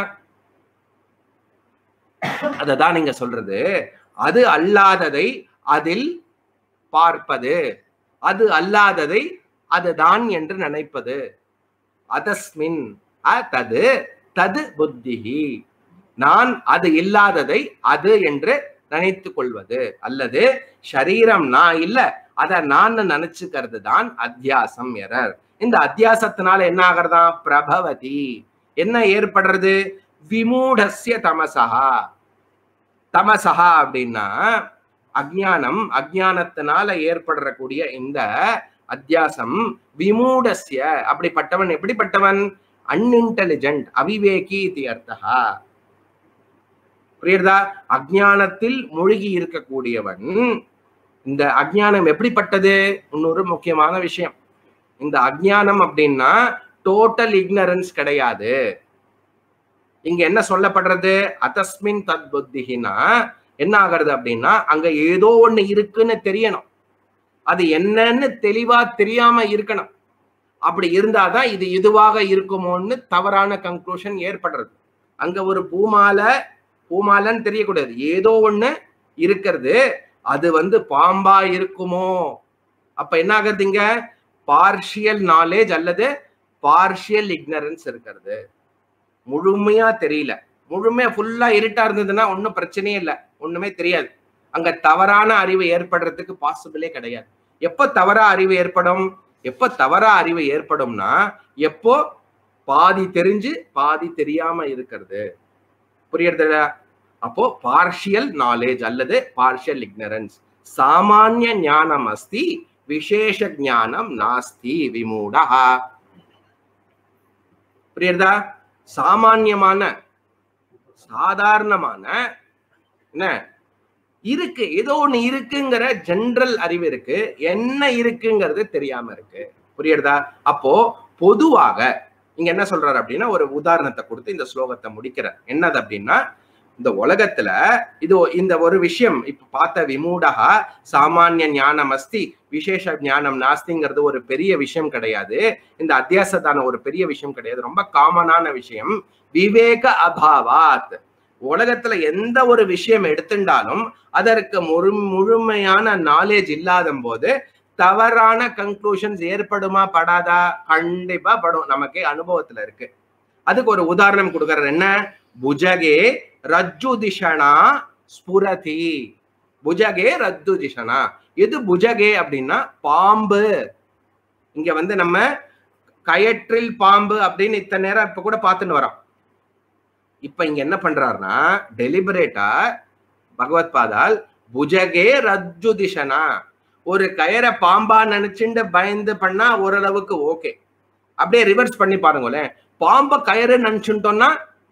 அததான் நீங்க சொல்றது அது அல்லாததை அதில் பார்ப்பது அது அல்லாததை அதுதான் என்று நினைப்பது அதஸ்மின் அ தது தது புத்திஹி நான் அது இல்லாததை அது என்று நினைத்துக் கொள்வது அல்லது சரீரம் நான் இல்ல அத நான் நினைச்சுக்கிறது தான் அத்தியாசம் எரர் இந்த அத்தியாசத்தினால என்ன ஆகிறதா பிரபவதி என்ன ஏற்படுறது விமூடஸ்ய தமசகா தமசகா அப்படின்னா அஜ்ஞானம் அஜ்ஞானத்தினால ஏற்படக்கூடிய இந்த அத்தியாசம் விமூடஸ்ய அப்படிப்பட்டவன் எப்படிப்பட்டவன் அன்இன்டெலிஜென்ட் அவிவேகி இது அர்த்தா புரியுறதா அஜ்ஞானத்தில் மூழ்கி இருக்கக்கூடியவன் இந்த அஜ்ஞானம் எப்படிப்பட்டது இன்னொரு முக்கியமான விஷயம் இந்த அஜ்ஞானம் அப்படின்னா டோட்டல் இக்னரன்ஸ் கிடையாது இங்க என்ன சொல்லப்படுறது அதஸ்மின் தத் புத்திகினா என்ன ஆகிறது அப்படின்னா அங்க ஏதோ ஒண்ணு இருக்குன்னு தெரியணும் அது என்னன்னு தெளிவா தெரியாம இருக்கணும் அப்படி இருந்தாதான் இது இதுவாக இருக்குமோன்னு தவறான கன்க்ளூஷன் ஏற்படுறது அங்க ஒரு பூமாலை பூமாலைன்னு தெரியக்கூடாது ஏதோ ஒண்ணு இருக்கிறது அது வந்து பாம்பா இருக்குமோ அப்ப என்ன ஆகுது இங்க பார்ஷியல் நாலேஜ் அல்லது பார்ஷியல் இக்னரன்ஸ் இருக்கிறது முழுமையா தெரியல முழுமையா ஃபுல்லா இருட்டா இருந்ததுன்னா ஒன்றும் பிரச்சனையே இல்லை ஒண்ணுமே தெரியாது அங்க தவறான அறிவு ஏற்படுறதுக்கு பாசிபிளே கிடையாது எப்போ தவறா அறிவு ஏற்படும் எப்போ தவறா அறிவு ஏற்படும்னா எப்போ பாதி தெரிஞ்சு பாதி தெரியாம இருக்கிறது புரியுறதுல அப்போ பார்ஷியல் நாலேஜ் அல்லது பார்ஷியல் இக்னரன்ஸ் சாமானிய ஞானம் அஸ்தி விசேஷ ஞானம் நாஸ்தி விமூடா புரியுறதா சாமான்யமான சாதாரணமான என்ன இருக்கு ஏதோ ஒண்ணு இருக்குங்கிற ஜெனரல் அறிவு இருக்கு என்ன இருக்குங்கிறது தெரியாம இருக்கு புரியுறதா அப்போ பொதுவாக இங்க என்ன சொல்றாரு அப்படின்னா ஒரு உதாரணத்தை கொடுத்து இந்த ஸ்லோகத்தை முடிக்கிறார் என்னது அப்படின்னா இந்த உலகத்துல இது இந்த ஒரு விஷயம் இப்ப பார்த்த விமூடகா சாமானிய ஞானம் அஸ்தி விசேஷ ஞானம் நாஸ்திங்கிறது ஒரு பெரிய விஷயம் கிடையாது இந்த அத்தியாசத்தான ஒரு பெரிய விஷயம் கிடையாது ரொம்ப காமனான விஷயம் விவேக அபாவாத் உலகத்துல எந்த ஒரு விஷயம் எடுத்துட்டாலும் அதற்கு முழு முழுமையான நாலேஜ் இல்லாத போது தவறான கன்க்ளூஷன்ஸ் ஏற்படுமா படாதா கண்டிப்பா படும் நமக்கே அனுபவத்துல இருக்கு அதுக்கு ஒரு உதாரணம் கொடுக்கறது என்ன புஜகே ரஜ்ஜு திஷனா ஸ்புரதி புஜகே ரத்து திஷனா எது புஜகே அப்படின்னா பாம்பு இங்க வந்து நம்ம கயற்றில் பாம்பு அப்படின்னு இத்தனை நேரம் இப்ப கூட பார்த்துன்னு வரோம் இப்ப இங்க என்ன பண்றாருன்னா டெலிபரேட்டா பகவத் பாதால் புஜகே ரஜ்ஜு திஷனா ஒரு கயரை பாம்பா நினைச்சுட்டு பயந்து பண்ணா ஓரளவுக்கு ஓகே அப்படியே ரிவர்ஸ் பண்ணி பாருங்களேன் பாம்பை கயறு நினைச்சுட்டோம்னா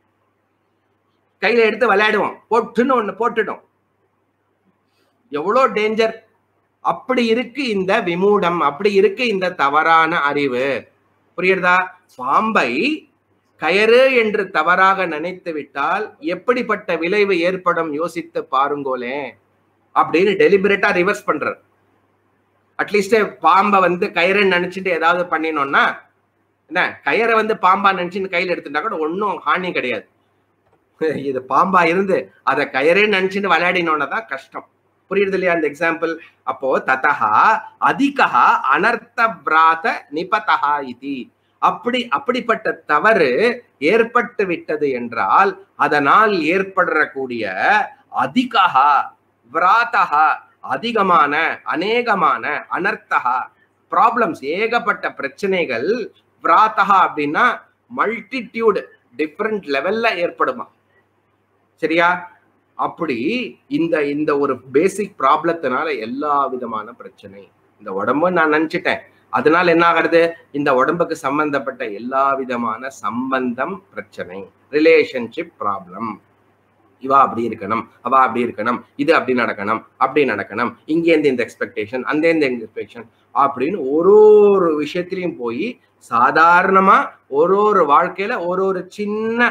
கையில எடுத்து விளையாடுவோம் போட்டுன்னு ஒண்ணு போட்டுடும் எவ்வளோ டேஞ்சர் அப்படி இருக்கு இந்த விமூடம் அப்படி இருக்கு இந்த தவறான அறிவு புரியுறதா பாம்பை கயறு என்று தவறாக நினைத்து விட்டால் எப்படிப்பட்ட விளைவு ஏற்படும் யோசித்து பாருங்கோலே அப்படின்னு டெலிபரேட்டா ரிவர்ஸ் பண்றார் அட்லீஸ்ட் பாம்பை வந்து கயிறுன்னு நினைச்சிட்டு ஏதாவது பண்ணினோம்னா என்ன கயிறை வந்து பாம்பா நினைச்சுன்னு கையில எடுத்துட்டா கூட ஒன்றும் ஹானி கிடையாது இது பாம்பா இருந்து அதை கயிறே நினைச்சுட்டு விளையாடினோன்னா தான் கஷ்டம் புரியுது இல்லையா அந்த எக்ஸாம்பிள் அப்போ ததா அதிகா அனர்த்த பிராத நிபதா இது அப்படி அப்படிப்பட்ட தவறு ஏற்பட்டு விட்டது என்றால் அதனால் ஏற்படக்கூடிய அதிகா விராத்தகா அதிகமான அநேகமான அனர்த்தகா ப்ராப்ளம்ஸ் ஏகப்பட்ட பிரச்சனைகள் விராத்தகா அப்படின்னா மல்டிடியூடு டிஃப்ரெண்ட் லெவல்ல ஏற்படுமா சரியா அப்படி இந்த இந்த ஒரு பேசிக் ப்ராப்ளத்தினால எல்லா விதமான பிரச்சனை இந்த உடம்பு நான் நினைச்சிட்டேன் அதனால என்ன ஆகிறது இந்த உடம்புக்கு சம்பந்தப்பட்ட எல்லா விதமான சம்பந்தம் பிரச்சனை ரிலேஷன்ஷிப் ப்ராப்ளம் இவா அப்படி இருக்கணும் அவ அப்படி இருக்கணும் இது அப்படி நடக்கணும் அப்படி நடக்கணும் இங்கேருந்து இந்த எக்ஸ்பெக்டேஷன் அந்தேந்த எக்ஸ்பெக்டேஷன் அப்படின்னு ஒரு ஒரு விஷயத்திலையும் போய் சாதாரணமா ஒரு ஒரு வாழ்க்கையில ஒரு ஒரு சின்ன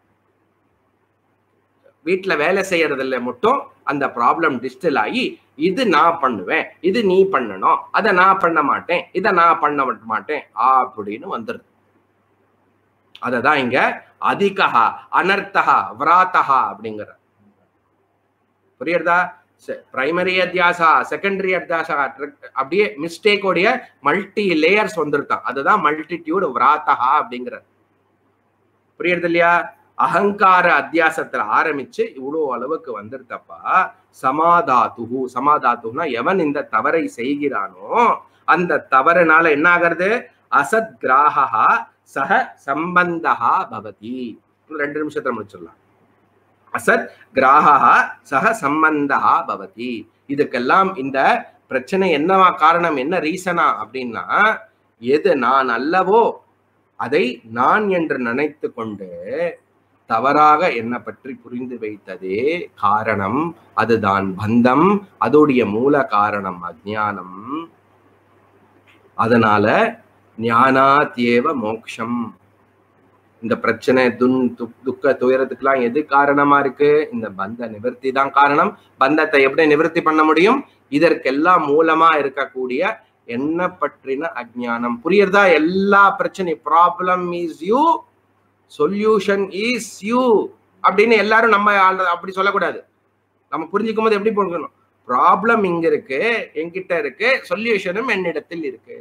வீட்டுல வேலை செய்யறதுல மட்டும் அந்த ப்ராப்ளம் டிஸ்டில் ஆகி இது நான் பண்ணுவேன் இது நீ பண்ணணும் அதை நான் பண்ண மாட்டேன் இதை நான் பண்ண மாட்டேன் அப்படின்னு வந்துருது அததான் இங்க அதிகா அனர்த்தகா விராத்தகா அப்படிங்கிற புரியுறதா பிரைமரி அத்தியாசா செகண்டரி அத்தியாசா அப்படியே மிஸ்டேக்கோடைய மல்டி லேயர்ஸ் வந்துருக்கான் அதுதான் மல்டிடியூட் விராத்தகா அப்படிங்கிற புரியுறது இல்லையா அகங்கார அத்தியாசத்துல ஆரம்பிச்சு இவ்வளோ அளவுக்கு வந்துருத்தப்பா சமாதாத்துகு சமாதாத்துனா எவன் இந்த தவறை செய்கிறானோ அந்த தவறுனால என்ன ஆகிறது அசத் கிராகா சக சம்பந்தா பவதி இன்னும் ரெண்டு நிமிஷத்துல முடிச்சிடலாம் அசத் கிராகா சக சம்பந்தா பவதி இதுக்கெல்லாம் இந்த பிரச்சனை என்னவா காரணம் என்ன ரீசனா அப்படின்னா எது நான் அல்லவோ அதை நான் என்று நினைத்து கொண்டு தவறாக என்ன பற்றி புரிந்து வைத்ததே காரணம் அதுதான் பந்தம் அதோடைய மூல காரணம் அஜ்ஞானம் அதனால ஞானாத்யேவ மோக்ஷம் இந்த பிரச்சனை துன் துக்- துக்க துயரத்துக்கெல்லாம் எது காரணமா இருக்கு இந்த பந்த நிவர்த்தி தான் காரணம் பந்தத்தை எப்படி நிவர்த்தி பண்ண முடியும் இதற்கெல்லாம் மூலமா இருக்கக்கூடிய என்ன பற்றின அஜ்ஞானம் புரியுறதா எல்லா பிரச்சனை problem is you solution is you அப்படின்னு எல்லாரும் நம்ம ஆள் அப்படி சொல்லக்கூடாது நம்ம புரிஞ்சுக்கும் போது எப்படி புரிஞ்சுக்கணும் ப்ராப்ளம் இங்க இருக்கு என்கிட்ட இருக்கு சொல்யூஷனும் என்னிடத்தில் இருக்கு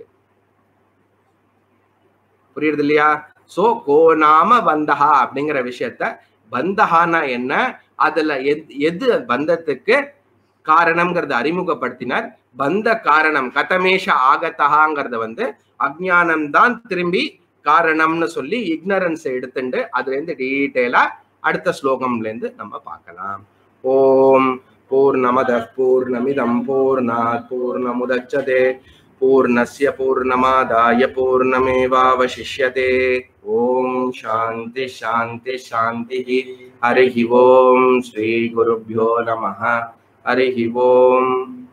புரியுறது இல்லையா சோ கோநாம பந்தஹா அப்படிங்கிற விஷயத்த பந்தஹானா என்ன அதுல எத்- எது பந்தத்துக்கு காரணம்ங்கிறத அறிமுகப்படுத்தினார் பந்த காரணம் கதமேஷ ஆகத்தகாங்கிறத வந்து அஜ்ஞானம் தான் திரும்பி காரணம்னு சொல்லி இக்னரன்ஸ் எடுத்துட்டு அதுல இருந்து டீட்டெயிலா அடுத்த ஸ்லோகம்ல இருந்து நம்ம பார்க்கலாம் ஓம் பூர்ணமத பூர்ணமிதம் பூர்ணாத் பூர்ணமுதச்சதே பூர்ணஸ்ய பூர்ணமாதாய பூர்ணமேவாவசிஷ்யதே ஓம் சாந்தி சாந்தி சாந்தி ஹரிஹி ஓம் ஸ்ரீ குருभ्यो நமः ஹரிஹி ஓம்